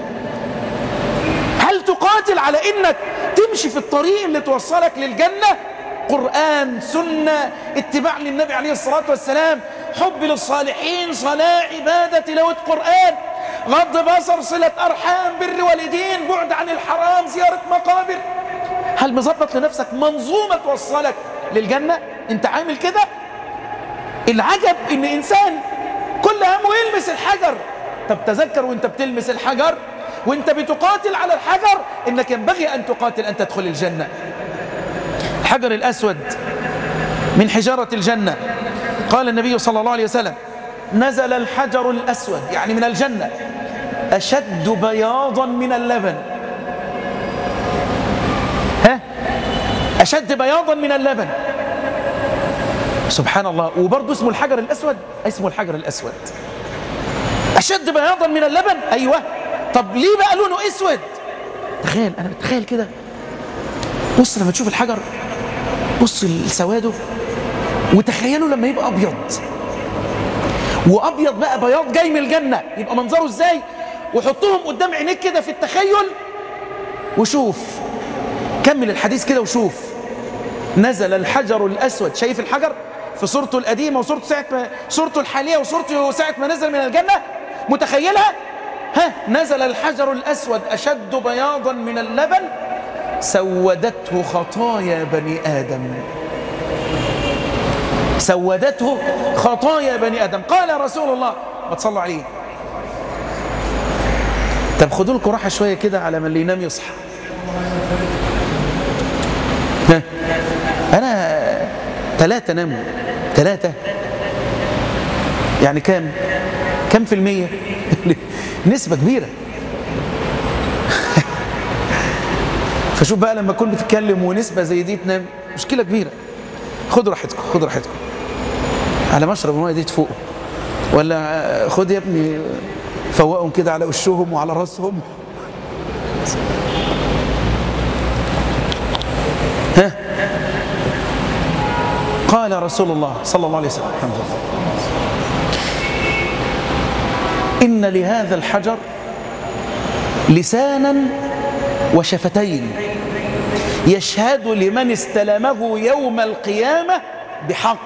هل تقاتل على انك تمشي في الطريق اللي توصلك للجنة قرآن سنة اتباع للنبي عليه الصلاة والسلام حب للصالحين صلاة عبادة تلاوة قرآن غض بصر صلة أرحام بر والدين بعد عن الحرام زيارة مقابر هل مظبط لنفسك منظومة توصلك للجنة انت عامل كده العجب ان انسان كل همه يلمس الحجر طب تذكر وانت بتلمس الحجر وانت بتقاتل على الحجر انك ينبغي ان تقاتل ان تدخل الجنة الحجر الاسود من حجارة الجنة قال النبي صلى الله عليه وسلم نزل الحجر الاسود يعني من الجنة اشد بياضا من اللبن ها اشد بياضا من اللبن سبحان الله وبرضه اسمه الحجر الأسود اسمه الحجر الأسود أشد بياضا من اللبن أيوة طب ليه بقى لونه أسود تخيل أنا بتخيل كده بص لما تشوف الحجر بص لسواده وتخيلوا لما يبقى أبيض وأبيض بقى بياض جاي من الجنة يبقى منظره إزاي وحطهم قدام عينيك كده في التخيل وشوف كمل الحديث كده وشوف نزل الحجر الأسود شايف الحجر في صورته القديمة وصورته ساعة ما صورته الحالية وصورته ساعة ما نزل من الجنة متخيلها ها نزل الحجر الأسود أشد بياضا من اللبن سودته خطايا بني آدم سودته خطايا بني آدم قال رسول الله ما تصلوا عليه طب خدوا لكم راحة شوية كده على ما اللي ينام يصحى ها أنا ثلاثة ناموا ثلاثة يعني كام كم في المية نسبة كبيرة فشوف بقى لما تكون بتتكلم ونسبة زي دي تنام مشكلة كبيرة خدوا راحتكم خدوا راحتكم على مشرب المية دي تفوقوا ولا خد يا ابني فوقهم كده على وشهم وعلى راسهم ها قال رسول الله صلى الله عليه وسلم الحمد لله إن لهذا الحجر لسانا وشفتين يشهد لمن استلمه يوم القيامة بحق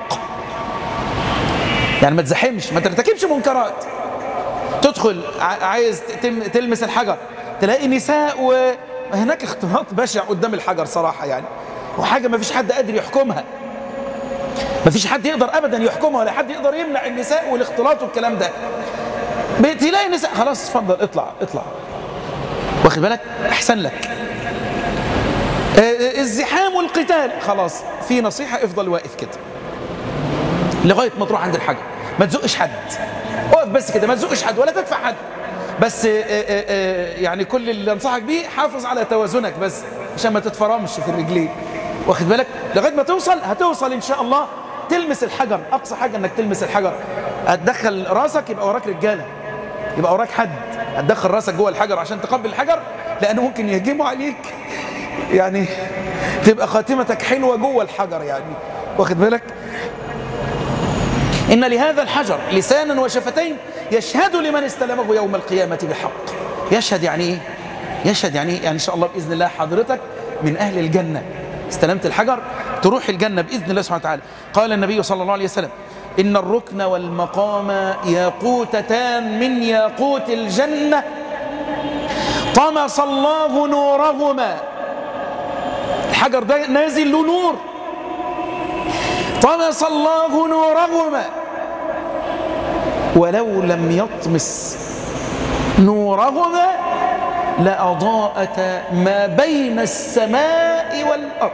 يعني ما تزحمش ما ترتكبش منكرات تدخل عايز تلمس الحجر تلاقي نساء وهناك اختلاط بشع قدام الحجر صراحة يعني وحاجة ما فيش حد قادر يحكمها ما فيش حد يقدر ابدا يحكمها ولا حد يقدر يمنع النساء والاختلاط والكلام ده تلاقي نساء خلاص اتفضل اطلع اطلع واخد بالك احسن لك الزحام والقتال خلاص في نصيحة افضل واقف كده لغاية ما تروح عند الحجر ما تزقش حد اقف بس كده ما تزقش حد ولا تدفع حد بس يعني كل اللي انصحك بيه حافظ على توازنك بس عشان ما تتفرمش في الرجلين واخد بالك لغايه ما توصل هتوصل ان شاء الله تلمس الحجر اقصى حاجه انك تلمس الحجر هتدخل راسك يبقى وراك رجاله يبقى وراك حد هتدخل راسك جوه الحجر عشان تقبل الحجر لانه ممكن يهجموا عليك يعني تبقى خاتمتك حلوه جوه الحجر يعني واخد بالك ان لهذا الحجر لسانا وشفتين يشهد لمن استلمه يوم القيامه بحق يشهد يعني ايه يشهد يعني ايه يعني ان شاء الله باذن الله حضرتك من اهل الجنه استلمت الحجر تروح الجنة بإذن الله سبحانه وتعالى قال النبي صلى الله عليه وسلم إن الركن والمقام ياقوتتان من ياقوت الجنة طمس الله نورهما الحجر ده نازل له نور طمس الله نورهما ولو لم يطمس نورهما لأضاءت ما بين السماء والأرض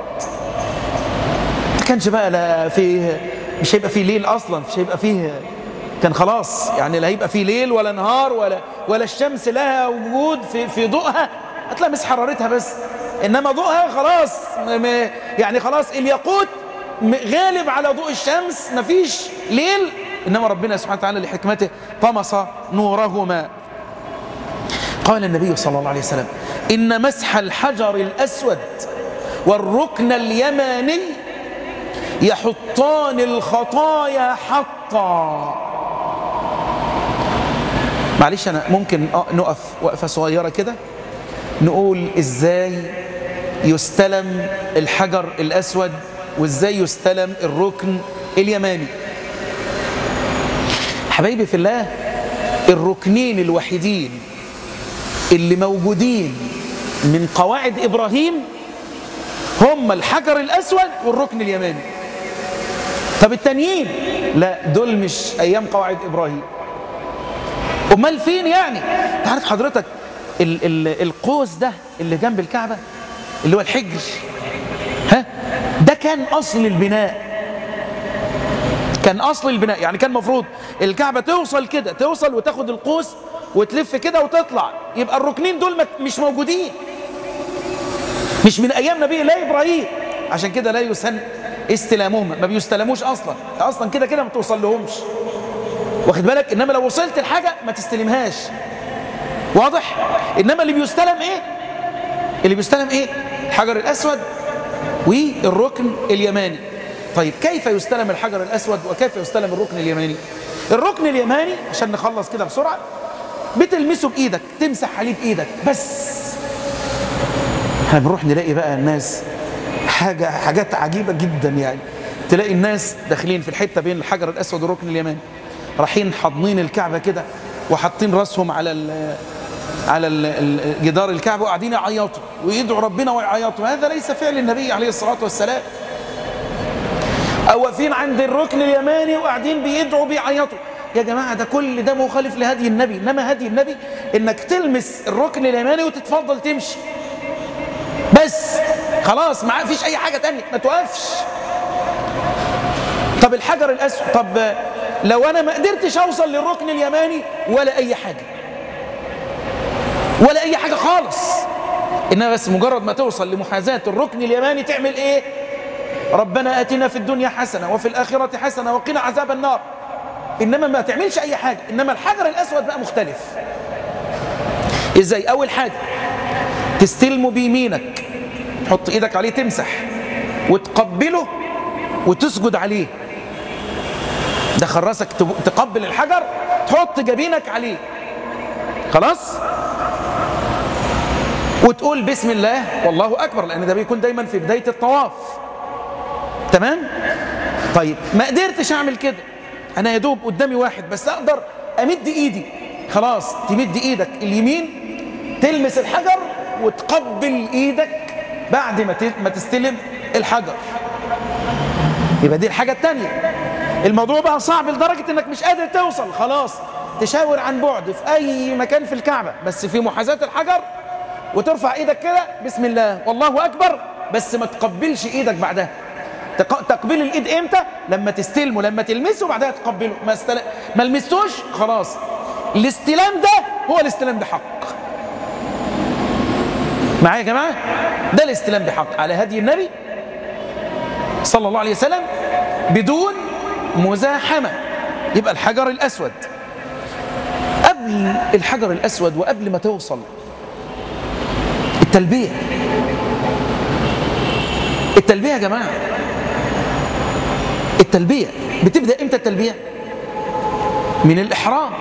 ما كانش بقى لا فيه مش هيبقى فيه ليل أصلا مش هيبقى فيه كان خلاص يعني لا هيبقى فيه ليل ولا نهار ولا ولا الشمس لها وجود في في ضوءها هتلمس حرارتها بس انما ضوءها خلاص يعني خلاص الياقوت غالب على ضوء الشمس مفيش ليل انما ربنا سبحانه وتعالى لحكمته طمس نورهما قال النبي صلى الله عليه وسلم إن مسح الحجر الأسود والركن اليماني يحطان الخطايا حطا معلش أنا ممكن نقف وقفة صغيرة كده نقول إزاي يستلم الحجر الأسود وإزاي يستلم الركن اليماني حبايبي في الله الركنين الوحيدين اللي موجودين من قواعد إبراهيم هم الحجر الأسود والركن اليماني طب التانيين لا دول مش أيام قواعد إبراهيم أمال فين يعني تعرف حضرتك ال ال القوس ده اللي جنب الكعبة اللي هو الحجر ها ده كان أصل البناء كان أصل البناء يعني كان مفروض الكعبة توصل كده توصل وتاخد القوس وتلف كده وتطلع يبقى الركنين دول مش موجودين مش من ايام نبي الله ابراهيم عشان كده لا يسن استلامهما ما بيستلموش اصلا اصلا كده كده ما توصل لهمش واخد بالك انما لو وصلت الحاجه ما تستلمهاش واضح انما اللي بيستلم ايه اللي بيستلم ايه الحجر الاسود والركن اليماني طيب كيف يستلم الحجر الاسود وكيف يستلم الركن اليماني الركن اليماني عشان نخلص كده بسرعه بتلمسه بايدك تمسح عليه بايدك بس احنا بنروح نلاقي بقى الناس حاجة حاجات عجيبة جدا يعني تلاقي الناس داخلين في الحتة بين الحجر الأسود والركن اليماني رايحين حاضنين الكعبة كده وحاطين راسهم على ال على ال جدار الكعبة وقاعدين يعيطوا ويدعوا ربنا ويعيطوا هذا ليس فعل النبي عليه الصلاة والسلام أو واقفين عند الركن اليماني وقاعدين بيدعوا بيعيطوا يا جماعة ده كل ده مخالف لهدي النبي إنما هدي النبي إنك تلمس الركن اليماني وتتفضل تمشي بس خلاص ما فيش أي حاجة تانية ما توقفش طب الحجر الأسود طب لو أنا ما قدرتش أوصل للركن اليماني ولا أي حاجة ولا أي حاجة خالص إنما بس مجرد ما توصل لمحاذاة الركن اليماني تعمل إيه ربنا آتنا في الدنيا حسنة وفي الآخرة حسنة وقنا عذاب النار إنما ما تعملش أي حاجة إنما الحجر الأسود بقى مختلف إزاي أول حاجة تستلمه بيمينك تحط إيدك عليه تمسح وتقبله وتسجد عليه ده خراسك تقبل الحجر تحط جبينك عليه خلاص وتقول بسم الله والله أكبر لأن ده بيكون دايما في بداية الطواف تمام طيب ما قدرتش أعمل كده أنا يا دوب قدامي واحد بس أقدر أمد إيدي خلاص تمد إيدك اليمين تلمس الحجر وتقبل إيدك بعد ما ما تستلم الحجر يبقى دي الحاجة التانية الموضوع بقى صعب لدرجة انك مش قادر توصل خلاص تشاور عن بعد في اي مكان في الكعبة بس في محاذاة الحجر وترفع ايدك كده بسم الله والله اكبر بس ما تقبلش ايدك بعدها تقبيل الايد امتى لما تستلمه لما تلمسه بعدها تقبله ما, استل... ما لمستوش خلاص الاستلام ده هو الاستلام بحق معايا يا جماعة ده الاستلام بحق على هدي النبي صلى الله عليه وسلم بدون مزاحمة يبقى الحجر الأسود قبل الحجر الأسود وقبل ما توصل التلبية التلبية يا جماعة التلبية بتبدأ امتى التلبية من الإحرام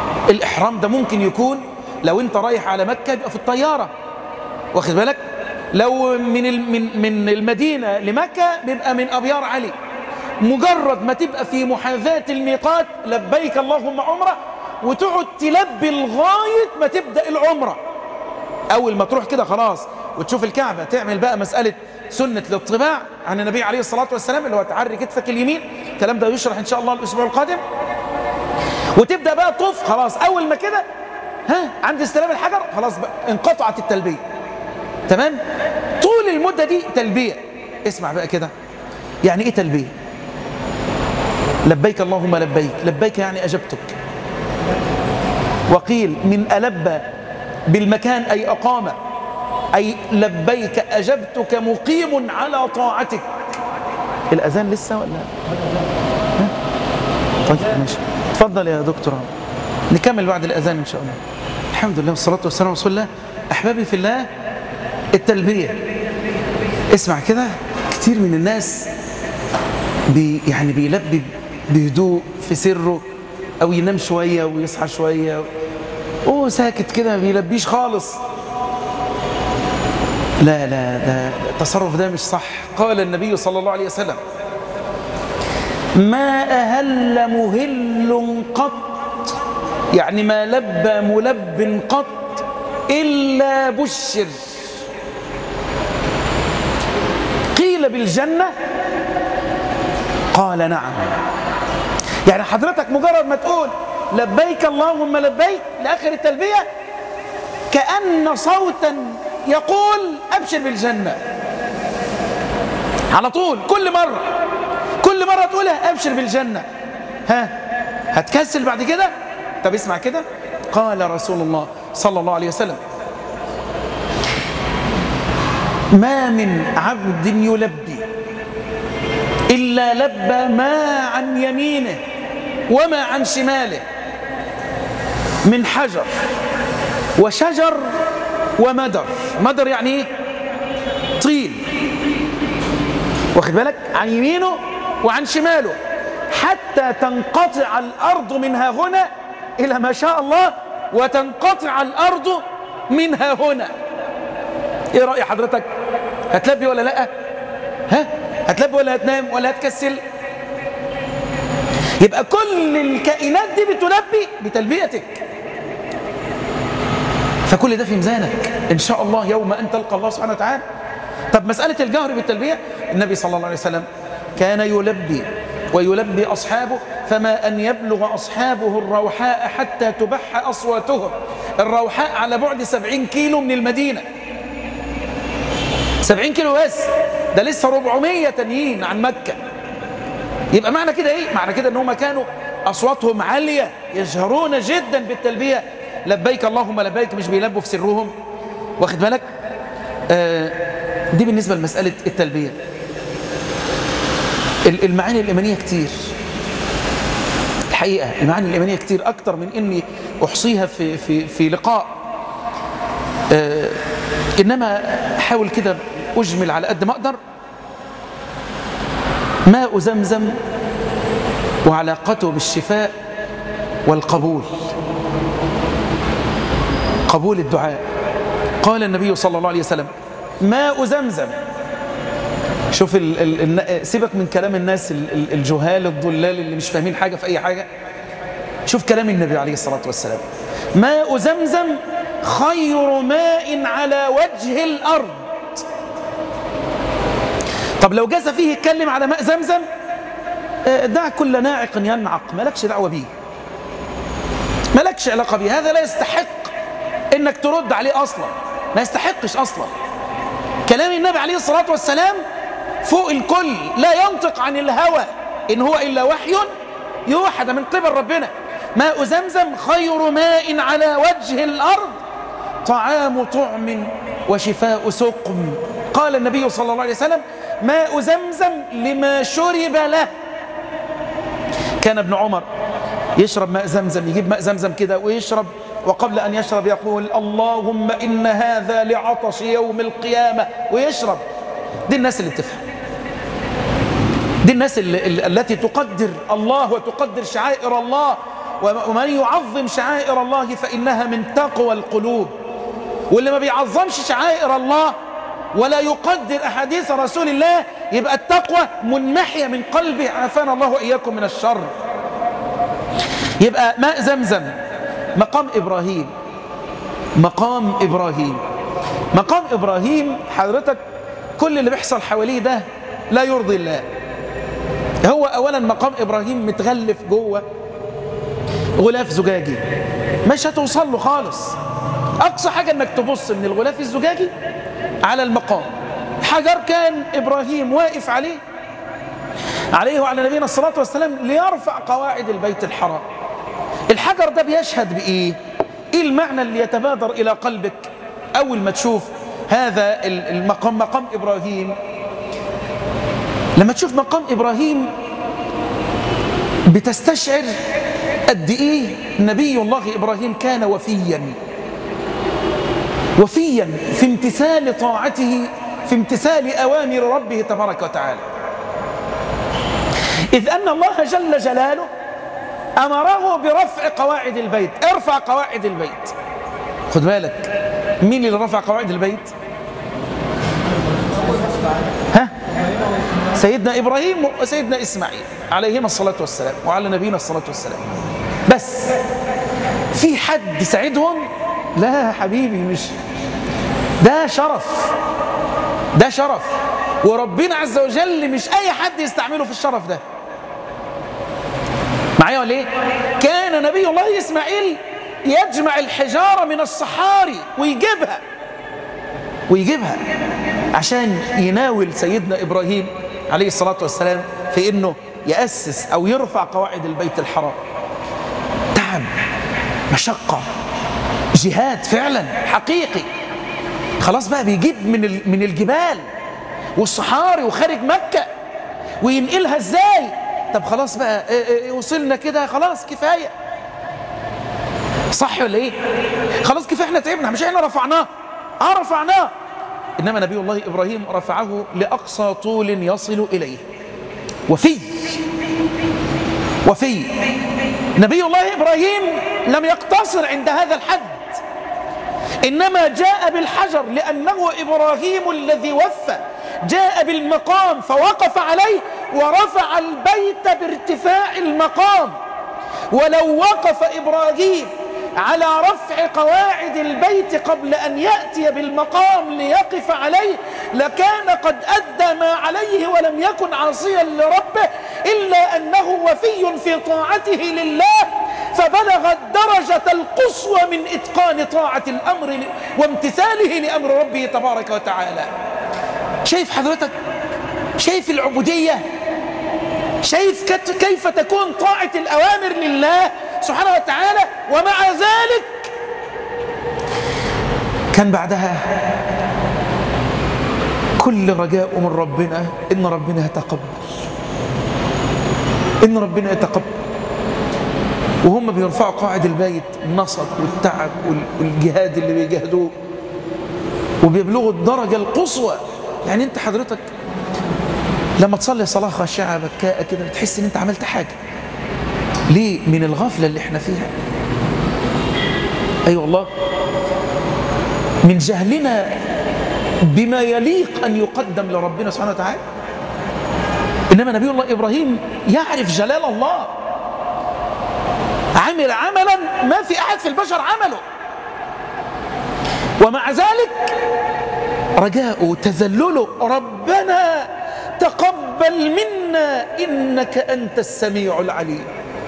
الإحرام ده ممكن يكون لو انت رايح على مكة يبقى في الطيارة واخد بالك لو من من من المدينة لمكة بيبقى من أبيار علي مجرد ما تبقى في محاذاة الميقات لبيك اللهم عمرة وتقعد تلبي لغاية ما تبدأ العمرة أول ما تروح كده خلاص وتشوف الكعبة تعمل بقى مسألة سنة الاطباع عن النبي عليه الصلاة والسلام اللي هو تعري كتفك اليمين الكلام ده يشرح إن شاء الله الأسبوع القادم وتبدأ بقى طوف خلاص أول ما كده ها عند استلام الحجر خلاص بقى انقطعت التلبية تمام طول المدة دي تلبية اسمع بقى كده يعني ايه تلبية لبيك اللهم لبيك لبيك يعني أجبتك وقيل من ألب بالمكان أي أقام أي لبيك أجبتك مقيم على طاعتك الأذان لسه ولا ها؟ طيب ماشي اتفضل يا دكتور نكمل بعد الأذان إن شاء الله الحمد لله والصلاة والسلام على رسول الله أحبابي في الله التلبية اسمع كده كتير من الناس بي يعني بيلبي بهدوء في سره أو ينام شوية ويصحى شوية هو ساكت كده ما بيلبيش خالص لا لا ده التصرف ده مش صح قال النبي صلى الله عليه وسلم ما أهل مهل قط يعني ما لبى ملب قط إلا بشر قيل بالجنة قال نعم يعني حضرتك مجرد ما تقول لبيك اللهم لبيك لآخر التلبية كأن صوتا يقول أبشر بالجنة على طول كل مرة كل مرة تقولها أبشر بالجنة ها هتكسل بعد كده طب اسمع كده قال رسول الله صلى الله عليه وسلم ما من عبد يلبي إلا لبى ما عن يمينه وما عن شماله من حجر وشجر ومدر مدر يعني ايه طين واخد بالك عن يمينه وعن شماله حتى تنقطع الأرض منها هنا إلى ما شاء الله وتنقطع الأرض منها هنا ايه رأي حضرتك هتلبي ولا لا ها هتلبي ولا هتنام ولا هتكسل يبقى كل الكائنات دي بتلبي بتلبيتك فكل ده في ميزانك إن شاء الله يوم أن تلقى الله سبحانه وتعالى طب مسألة الجهر بالتلبية النبي صلى الله عليه وسلم كان يلبي ويلبي أصحابه فما أن يبلغ أصحابه الروحاء حتى تبح أصواتهم الروحاء على بعد سبعين كيلو من المدينة سبعين كيلو بس ده لسه ربعمية تانيين عن مكة يبقى معنى كده ايه معنى كده ان هم كانوا اصواتهم عالية يجهرون جدا بالتلبية لبيك اللهم لبيك مش بيلبوا في سرهم واخد بالك آه دي بالنسبة لمسألة التلبية المعاني الإيمانية كتير الحقيقة المعاني الإيمانية كتير أكتر من إني أحصيها في, في, في لقاء آه إنما أحاول كده أجمل على قد ما أقدر ماء زمزم وعلاقته بالشفاء والقبول قبول الدعاء قال النبي صلى الله عليه وسلم ماء زمزم شوف ال ال سيبك من كلام الناس الجهال الضلال اللي مش فاهمين حاجة في أي حاجة شوف كلام النبي عليه الصلاة والسلام ماء زمزم خير ماء على وجه الأرض طب لو جاز فيه يتكلم على ماء زمزم دع كل ناعق ينعق مالكش دعوة بيه مالكش علاقة بيه هذا لا يستحق انك ترد عليه اصلا ما يستحقش اصلا كلام النبي عليه الصلاة والسلام فوق الكل لا ينطق عن الهوى إن هو إلا وحي يوحد من قبل ربنا ماء زمزم خير ماء على وجه الأرض طعام طعم وشفاء سقم قال النبي صلى الله عليه وسلم ماء زمزم لما شرب له كان ابن عمر يشرب ماء زمزم يجيب ماء زمزم كده ويشرب وقبل أن يشرب يقول اللهم إن هذا لعطش يوم القيامة ويشرب دي الناس اللي بتفهم دي الناس اللي التي تقدر الله وتقدر شعائر الله ومن يعظم شعائر الله فإنها من تقوى القلوب واللي ما بيعظمش شعائر الله ولا يقدر أحاديث رسول الله يبقى التقوى منمحية من قلبه عافانا الله وإياكم من الشر يبقى ماء زمزم مقام إبراهيم مقام إبراهيم مقام إبراهيم حضرتك كل اللي بيحصل حواليه ده لا يرضي الله هو أولا مقام إبراهيم متغلف جوه غلاف زجاجي مش هتوصل له خالص أقصى حاجة أنك تبص من الغلاف الزجاجي على المقام حجر كان إبراهيم واقف عليه عليه وعلى نبينا الصلاة والسلام ليرفع قواعد البيت الحرام الحجر ده بيشهد بإيه إيه المعنى اللي يتبادر إلى قلبك أول ما تشوف هذا المقام مقام إبراهيم لما تشوف مقام إبراهيم بتستشعر قد إيه نبي الله إبراهيم كان وفيا وفيا في امتثال طاعته في امتثال أوامر ربه تبارك وتعالى إذ أن الله جل جلاله أمره برفع قواعد البيت ارفع قواعد البيت خد بالك مين اللي رفع قواعد البيت ها سيدنا إبراهيم وسيدنا إسماعيل عليهما الصلاة والسلام وعلى نبينا الصلاة والسلام بس في حد ساعدهم لا حبيبي مش ده شرف ده شرف وربنا عز وجل مش أي حد يستعمله في الشرف ده معايا ولا ايه كان نبي الله إسماعيل يجمع الحجارة من الصحاري ويجيبها ويجيبها عشان يناول سيدنا إبراهيم عليه الصلاة والسلام في إنه يأسس أو يرفع قواعد البيت الحرام تعب مشقة جهاد فعلا حقيقي خلاص بقى بيجيب من من الجبال والصحاري وخارج مكة وينقلها ازاي طب خلاص بقى وصلنا كده خلاص كفاية صح ولا ايه خلاص كفاية احنا تعبنا مش احنا رفعناه اه رفعناه انما نبي الله ابراهيم رفعه لاقصى طول يصل اليه وفي وفي نبي الله ابراهيم لم يقتصر عند هذا الحد انما جاء بالحجر لانه ابراهيم الذي وفى جاء بالمقام فوقف عليه ورفع البيت بارتفاع المقام ولو وقف ابراهيم على رفع قواعد البيت قبل أن يأتي بالمقام ليقف عليه لكان قد أدى ما عليه ولم يكن عاصيا لربه إلا أنه وفي في طاعته لله فبلغ الدرجة القصوى من إتقان طاعة الأمر وامتثاله لأمر ربه تبارك وتعالى شايف حضرتك شايف العبودية شايف كيف تكون طاعة الأوامر لله سبحانه وتعالى ومع ذلك كان بعدها كل رجاء من ربنا إن ربنا يتقبل إن ربنا يتقبل وهم بيرفعوا قاعد البيت النصب والتعب والجهاد اللي بيجاهدوه وبيبلغوا الدرجة القصوى يعني انت حضرتك لما تصلي صلاة خاشعة بكاء كده بتحس ان انت عملت حاجة ليه من الغفلة اللي احنا فيها اي أيوة والله من جهلنا بما يليق أن يقدم لربنا سبحانه وتعالى إنما نبي الله إبراهيم يعرف جلال الله عمل عملا ما في أحد في البشر عمله ومع ذلك رجاءه تذلله ربنا تقبل منا إنك أنت السميع العليم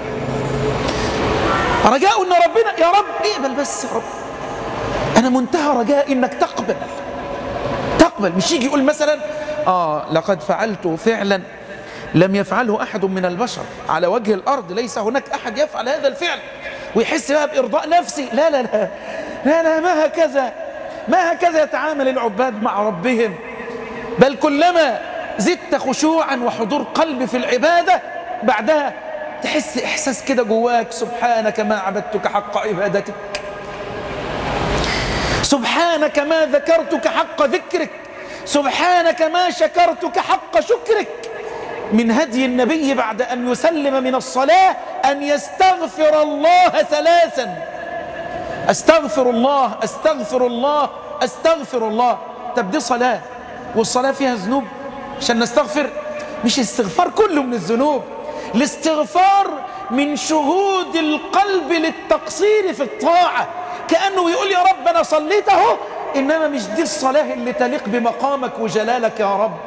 رجاء أن ربنا يا رب اقبل بس يا رب أنا منتهى رجاء إنك تقبل تقبل مش يجي يقول مثلا آه لقد فعلت فعلا لم يفعله أحد من البشر على وجه الأرض ليس هناك أحد يفعل هذا الفعل ويحس بقى بإرضاء نفسي لا لا لا لا لا ما هكذا ما هكذا يتعامل العباد مع ربهم بل كلما زدت خشوعا وحضور قلب في العبادة بعدها تحس إحساس كده جواك سبحانك ما عبدتك حق عبادتك سبحانك ما ذكرتك حق ذكرك سبحانك ما شكرتك حق شكرك من هدي النبي بعد أن يسلم من الصلاة أن يستغفر الله ثلاثا أستغفر الله أستغفر الله أستغفر الله طب دي صلاة والصلاة فيها ذنوب عشان نستغفر مش استغفار كله من الذنوب الاستغفار من شهود القلب للتقصير في الطاعة كأنه يقول يا رب أنا صليت اهو إنما مش دي الصلاة اللي تليق بمقامك وجلالك يا رب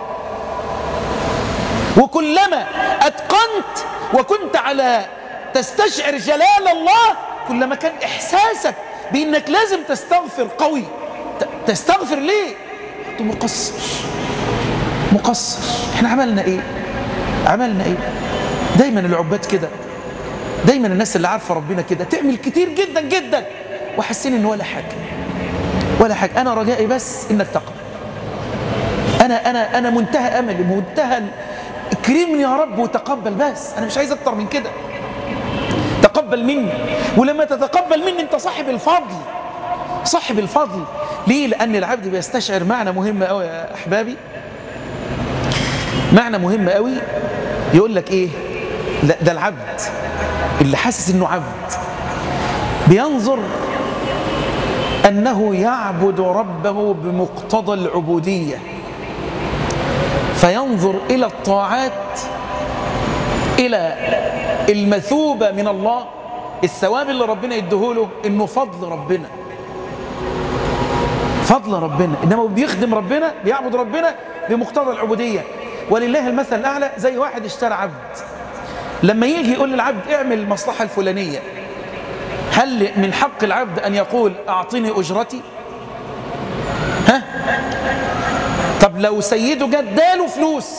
وكلما أتقنت وكنت على تستشعر جلال الله كلما كان إحساسك بأنك لازم تستغفر قوي تستغفر ليه؟ أنت مقصر مقصر احنا عملنا ايه عملنا ايه دايما العباد كده دايما الناس اللي عارفه ربنا كده تعمل كتير جدا جدا وحاسين ان ولا حاجه ولا حاجه انا رجائي بس انك تقبل انا انا انا منتهى املي منتهى كريمني يا رب وتقبل بس انا مش عايز اكتر من كده تقبل مني ولما تتقبل مني انت صاحب الفضل صاحب الفضل ليه لان العبد بيستشعر معنى مهم قوي يا احبابي معنى مهم قوي يقول لك ايه لا ده العبد اللي حاسس انه عبد بينظر انه يعبد ربه بمقتضى العبوديه فينظر الى الطاعات الى المثوبه من الله الثواب اللي ربنا يديهوله انه فضل ربنا فضل ربنا انما بيخدم ربنا بيعبد ربنا بمقتضى العبوديه ولله المثل الأعلى زي واحد اشترى عبد لما يجي يقول للعبد اعمل المصلحة الفلانية هل من حق العبد أن يقول أعطني أجرتي ها طب لو سيده جداله فلوس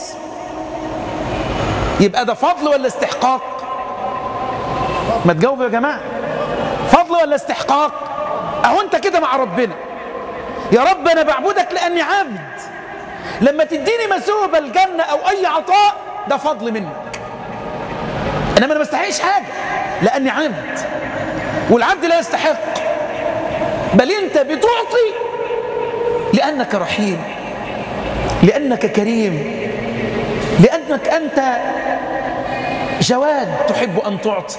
يبقى ده فضل ولا استحقاق ما تجاوبوا يا جماعة فضل ولا استحقاق اهو انت كده مع ربنا يا رب انا بعبدك لاني عبد لما تديني مثوبة الجنة أو أي عطاء ده فضل منك إنما أنا ما استحقش حاجة لأني عبد والعبد لا يستحق بل أنت بتعطي لأنك رحيم لأنك كريم لأنك أنت جواد تحب أن تعطي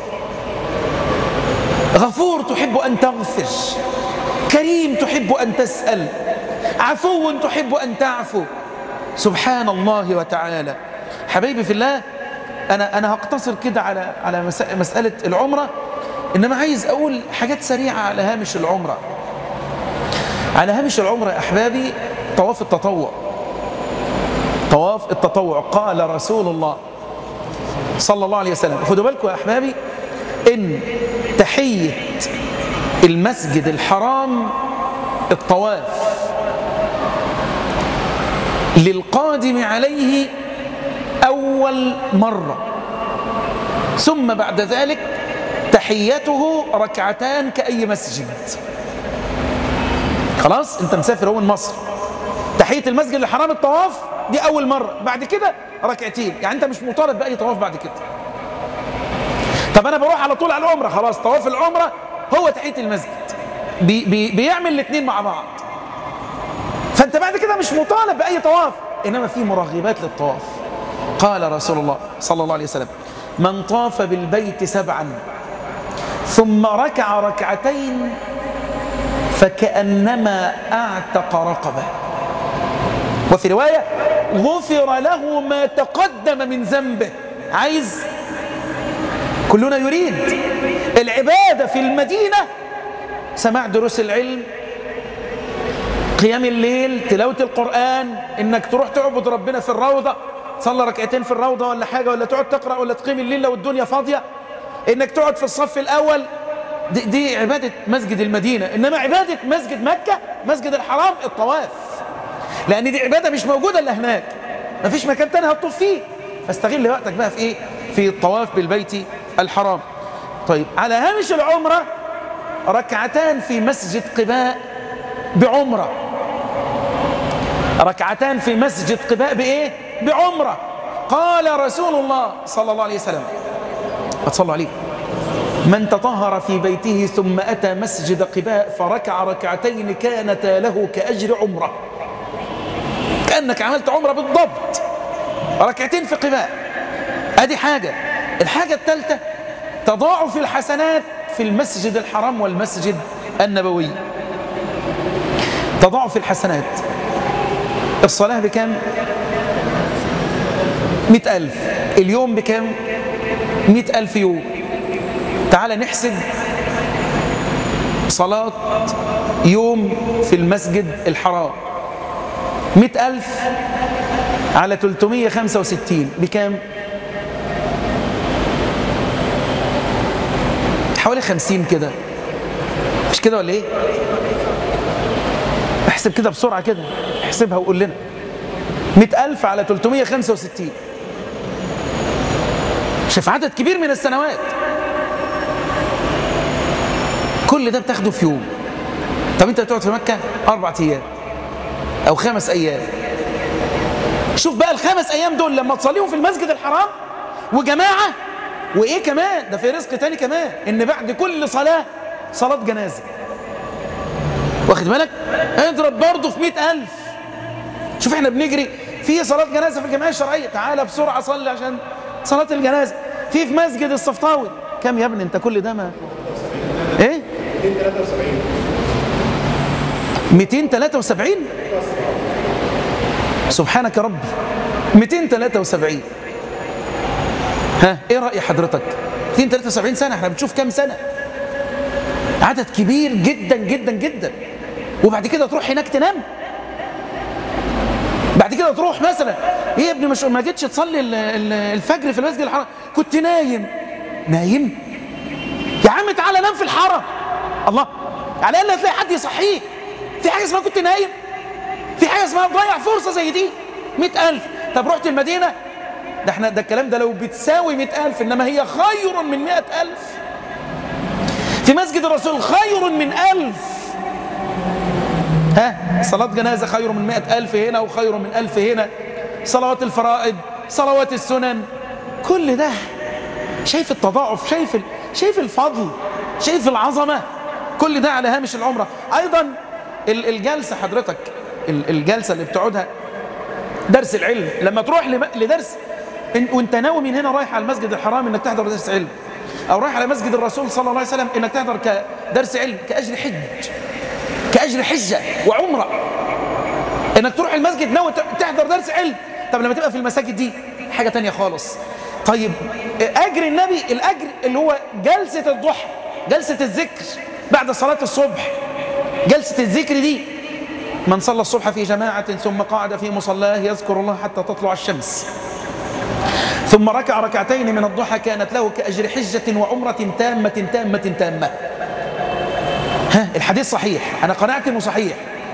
غفور تحب أن تغفر كريم تحب أن تسأل عفو تحب أن تعفو سبحان الله وتعالى حبيبي في الله أنا, أنا هقتصر كده على, على مسألة العمرة إنما عايز أقول حاجات سريعة على هامش العمرة على هامش العمرة يا أحبابي طواف التطوع طواف التطوع قال رسول الله صلى الله عليه وسلم خدوا بالكم يا أحبابي إن تحية المسجد الحرام الطواف للقادم عليه أول مرة ثم بعد ذلك تحيته ركعتان كأي مسجد خلاص انت مسافر هو من مصر تحية المسجد الحرام الطواف دي أول مرة بعد كده ركعتين يعني انت مش مطالب بأي طواف بعد كده طب أنا بروح على طول على العمرة خلاص طواف العمرة هو تحية المسجد بي بي بيعمل الاثنين مع بعض فأنت بعد كده مش مطالب بأي طواف إنما في مرغبات للطواف قال رسول الله صلى الله عليه وسلم من طاف بالبيت سبعا ثم ركع ركعتين فكأنما أعتق رقبة وفي رواية غفر له ما تقدم من ذنبه عايز كلنا يريد العبادة في المدينة سماع دروس العلم قيام الليل تلاوة القرآن انك تروح تعبد ربنا في الروضة تصلي ركعتين في الروضة ولا حاجة ولا تقعد تقرأ ولا تقيم الليل لو الدنيا فاضية انك تقعد في الصف الاول دي, دي عبادة مسجد المدينة انما عبادة مسجد مكة مسجد الحرام الطواف لان دي عبادة مش موجودة الا هناك مفيش مكان تاني هتطوف فيه فاستغل وقتك بقى في ايه في الطواف بالبيت الحرام طيب على هامش العمرة ركعتان في مسجد قباء بعمره ركعتان في مسجد قباء بإيه؟ بعمرة قال رسول الله صلى الله عليه وسلم أتصلوا عليه من تطهر في بيته ثم أتى مسجد قباء فركع ركعتين كانتا له كأجر عمرة كأنك عملت عمرة بالضبط ركعتين في قباء أدي حاجة الحاجة الثالثة تضاعف الحسنات في المسجد الحرام والمسجد النبوي تضاعف الحسنات الصلاة بكام مئة ألف اليوم بكام مئة ألف يوم تعال نحسب صلاة يوم في المسجد الحرام مئة ألف على 365 بكام حوالي 50 كده مش كده ولا ايه احسب كده بسرعة كده احسبها وقول لنا 100000 على 365 شوف عدد كبير من السنوات كل ده بتاخده في يوم طب انت هتقعد في مكة أربع أيام أو خمس أيام شوف بقى الخمس أيام دول لما تصليهم في المسجد الحرام وجماعة وإيه كمان ده في رزق تاني كمان إن بعد كل صلاة صلاة جنازة واخد بالك اضرب برضه في مئة ألف شوف احنا بنجري في صلاة جنازة في الجمعية الشرعية تعالى بسرعة صلي عشان صلاة الجنازة في في مسجد الصفطاوي كم يا ابني انت كل ده ما ايه 273 سبحانك يا ربي 273 ها ايه رأي حضرتك 273 سنة احنا بنشوف كام سنة عدد كبير جدا جدا جدا وبعد كده تروح هناك تنام بعد كده تروح مثلا ايه يا ابني مش ما جيتش تصلي ال- ال- الفجر في المسجد الحرام كنت نايم نايم يا عم تعالى نام في الحرم الله على الاقل هتلاقي حد يصحيك في حاجه اسمها كنت نايم في حاجه اسمها تضيع فرصه زي دي 100000 طب رحت المدينه ده احنا ده الكلام ده لو بتساوي 100000 انما هي خير من 100000 في مسجد الرسول خير من ألف ها صلاة جنازة خير من مئة ألف هنا وخير من ألف هنا صلوات الفرائض صلوات السنن كل ده شايف التضاعف شايف ال... شايف الفضل شايف العظمة كل ده على هامش العمرة أيضا ال- الجلسة حضرتك ال- الجلسة اللي بتقعدها درس العلم لما تروح لم- لدرس إن- وانت ناوي من هنا رايح على المسجد الحرام انك تحضر درس علم او رايح على مسجد الرسول صلى الله عليه وسلم انك تحضر كدرس علم كاجر حج كاجر حجه وعمره انك تروح المسجد ناوي ت- تحضر درس علم طب لما تبقى في المساجد دي حاجه تانية خالص طيب اجر النبي الاجر اللي هو جلسه الضحى جلسه الذكر بعد صلاه الصبح جلسه الذكر دي من صلى الصبح في جماعه ثم قعد في مصلاه يذكر الله حتى تطلع الشمس ثم ركع ركعتين من الضحى كانت له كأجر حجة وعمرة تامة تامة تامة ها الحديث صحيح أنا قناعتي إنه صحيح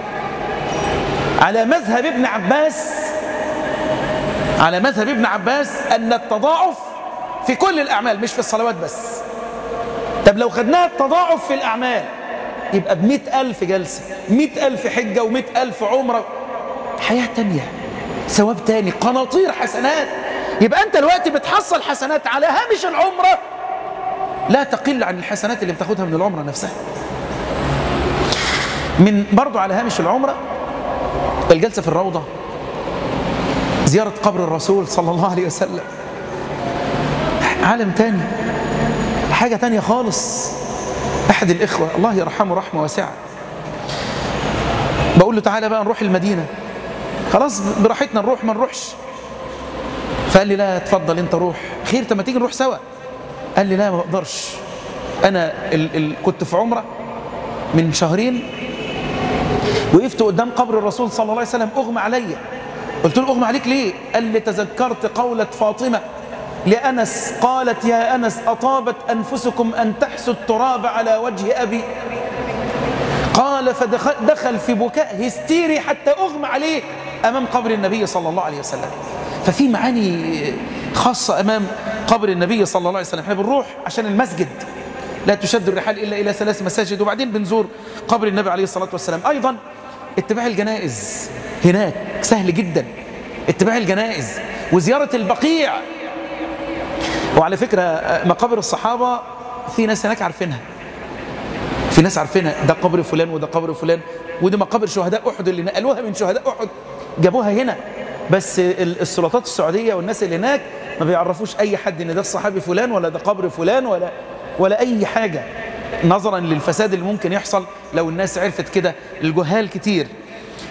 على مذهب ابن عباس على مذهب ابن عباس أن التضاعف في كل الأعمال مش في الصلوات بس طب لو خدناها التضاعف في الأعمال يبقى بمئة ألف جلسة مئة ألف حجة ومئة ألف عمرة حياة تانية ثواب تاني قناطير حسنات يبقى أنت الوقت بتحصل حسنات على هامش العمرة لا تقل عن الحسنات اللي بتاخدها من العمرة نفسها من برضو على هامش العمرة الجلسة في الروضة زيارة قبر الرسول صلى الله عليه وسلم عالم تاني حاجة تانية خالص أحد الإخوة الله يرحمه رحمة واسعة بقول له تعالى بقى نروح المدينة خلاص براحتنا نروح ما نروحش فقال لي لا اتفضل انت روح خير طب ما تيجي نروح سوا قال لي لا ما بقدرش انا ال ال كنت في عمره من شهرين وقفت قدام قبر الرسول صلى الله عليه وسلم اغمى عليا قلت له اغمى عليك ليه قال لي تذكرت قولة فاطمة لأنس قالت يا أنس أطابت أنفسكم أن تحسوا التراب على وجه أبي قال فدخل دخل في بكاء هستيري حتى أغمى عليه أمام قبر النبي صلى الله عليه وسلم ففي معاني خاصة أمام قبر النبي صلى الله عليه وسلم احنا بنروح عشان المسجد لا تشد الرحال إلا إلى ثلاث مساجد وبعدين بنزور قبر النبي عليه الصلاة والسلام أيضا اتباع الجنائز هناك سهل جدا اتباع الجنائز وزيارة البقيع وعلى فكرة مقابر الصحابة في ناس هناك عارفينها في ناس عارفينها ده قبر فلان وده قبر فلان ودي مقابر شهداء أحد اللي نقلوها من شهداء أحد جابوها هنا بس السلطات السعودية والناس اللي هناك ما بيعرفوش أي حد إن ده الصحابي فلان ولا ده قبر فلان ولا ولا أي حاجة نظرا للفساد اللي ممكن يحصل لو الناس عرفت كده الجهال كتير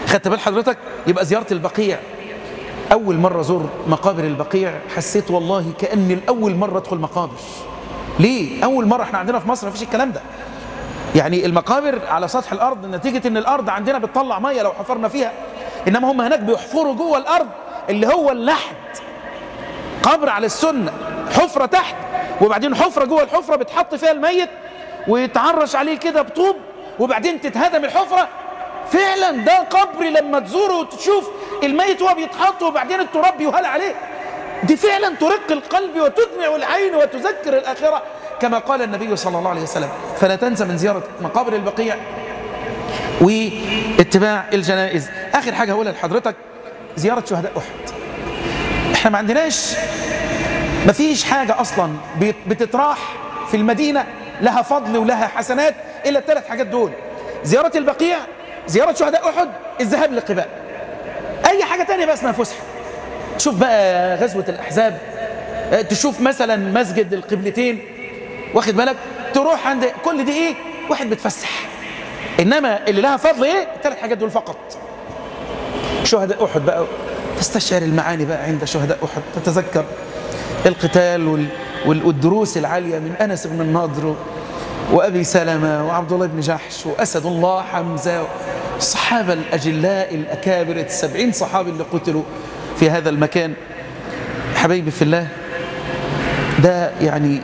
خدت بال حضرتك يبقى زيارة البقيع أول مرة زور مقابر البقيع حسيت والله كأني الأول مرة أدخل مقابر ليه؟ أول مرة احنا عندنا في مصر مفيش الكلام ده يعني المقابر على سطح الأرض نتيجة أن الأرض عندنا بتطلع مية لو حفرنا فيها إنما هم هناك بيحفروا جوه الأرض اللي هو اللحد قبر على السنة حفرة تحت وبعدين حفرة جوه الحفرة بتحط فيها الميت ويتعرش عليه كده بطوب وبعدين تتهدم الحفرة فعلا ده قبر لما تزوره وتشوف الميت وهو بيتحط وبعدين التراب بيهال عليه دي فعلا ترق القلب وتدمع العين وتذكر الآخرة كما قال النبي صلى الله عليه وسلم فلا تنسى من زيارة مقابر البقيع واتباع الجنائز آخر حاجة هقولها لحضرتك زيارة شهداء أحد احنا ما عندناش ما فيش حاجة أصلا بتتراح في المدينة لها فضل ولها حسنات إلا الثلاث حاجات دول زيارة البقيع زيارة شهداء أحد الذهاب لقباء أي حاجة تانية بقى اسمها فسحة تشوف بقى غزوة الأحزاب تشوف مثلا مسجد القبلتين واخد بالك تروح عند كل دي ايه واحد بتفسح انما اللي لها فضل ايه الثلاث حاجات دول فقط شهداء احد بقى تستشعر المعاني بقى عند شهداء احد تتذكر القتال وال والدروس العاليه من انس بن النضر وابي سلمه وعبد الله بن جحش واسد الله حمزه الصحابه الاجلاء الاكابر السبعين صحابي اللي قتلوا في هذا المكان حبايبي في الله ده يعني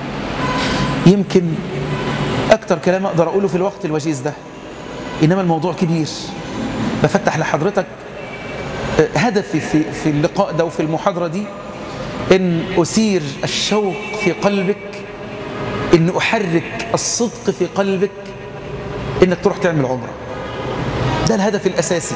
يمكن أكتر كلام أقدر أقوله في الوقت الوجيز ده إنما الموضوع كبير بفتح لحضرتك هدفي في, في اللقاء ده وفي المحاضرة دي إن أثير الشوق في قلبك إن أحرك الصدق في قلبك إنك تروح تعمل عمرة ده الهدف الأساسي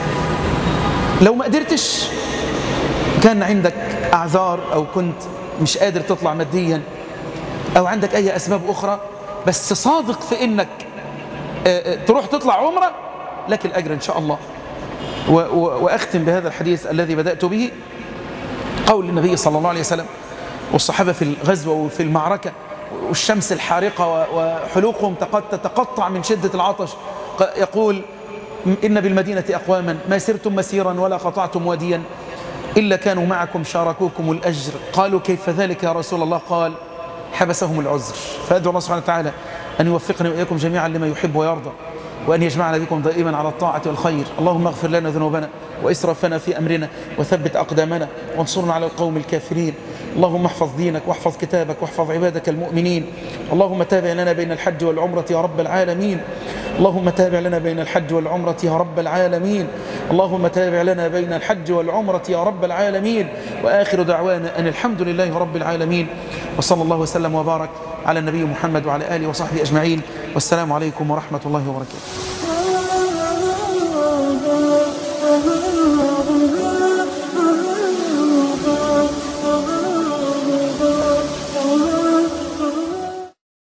لو ما قدرتش كان عندك أعذار أو كنت مش قادر تطلع ماديا أو عندك أي أسباب أخرى بس صادق في إنك تروح تطلع عمرة لك الأجر إن شاء الله وأختم بهذا الحديث الذي بدأت به قول النبي صلى الله عليه وسلم والصحابة في الغزوة وفي المعركة والشمس الحارقة وحلوقهم تتقطع من شدة العطش يقول إن بالمدينة أقواما ما سرتم مسيرا ولا قطعتم واديا إلا كانوا معكم شاركوكم الأجر قالوا كيف ذلك يا رسول الله قال حبسهم العذر فأدعو الله سبحانه وتعالى أن يوفقنا وإياكم جميعا لما يحب ويرضى وأن يجمعنا بكم دائما على الطاعة والخير اللهم اغفر لنا ذنوبنا وإسرافنا في أمرنا وثبت أقدامنا وانصرنا على القوم الكافرين اللهم احفظ دينك واحفظ كتابك واحفظ عبادك المؤمنين اللهم تابع لنا بين الحج والعمرة يا رب العالمين اللهم تابع لنا بين الحج والعمرة يا رب العالمين اللهم تابع لنا بين الحج والعمرة يا رب العالمين وآخر دعوانا أن الحمد لله رب العالمين وصلى الله وسلم وبارك على النبي محمد وعلى آله وصحبه أجمعين والسلام عليكم ورحمة الله وبركاته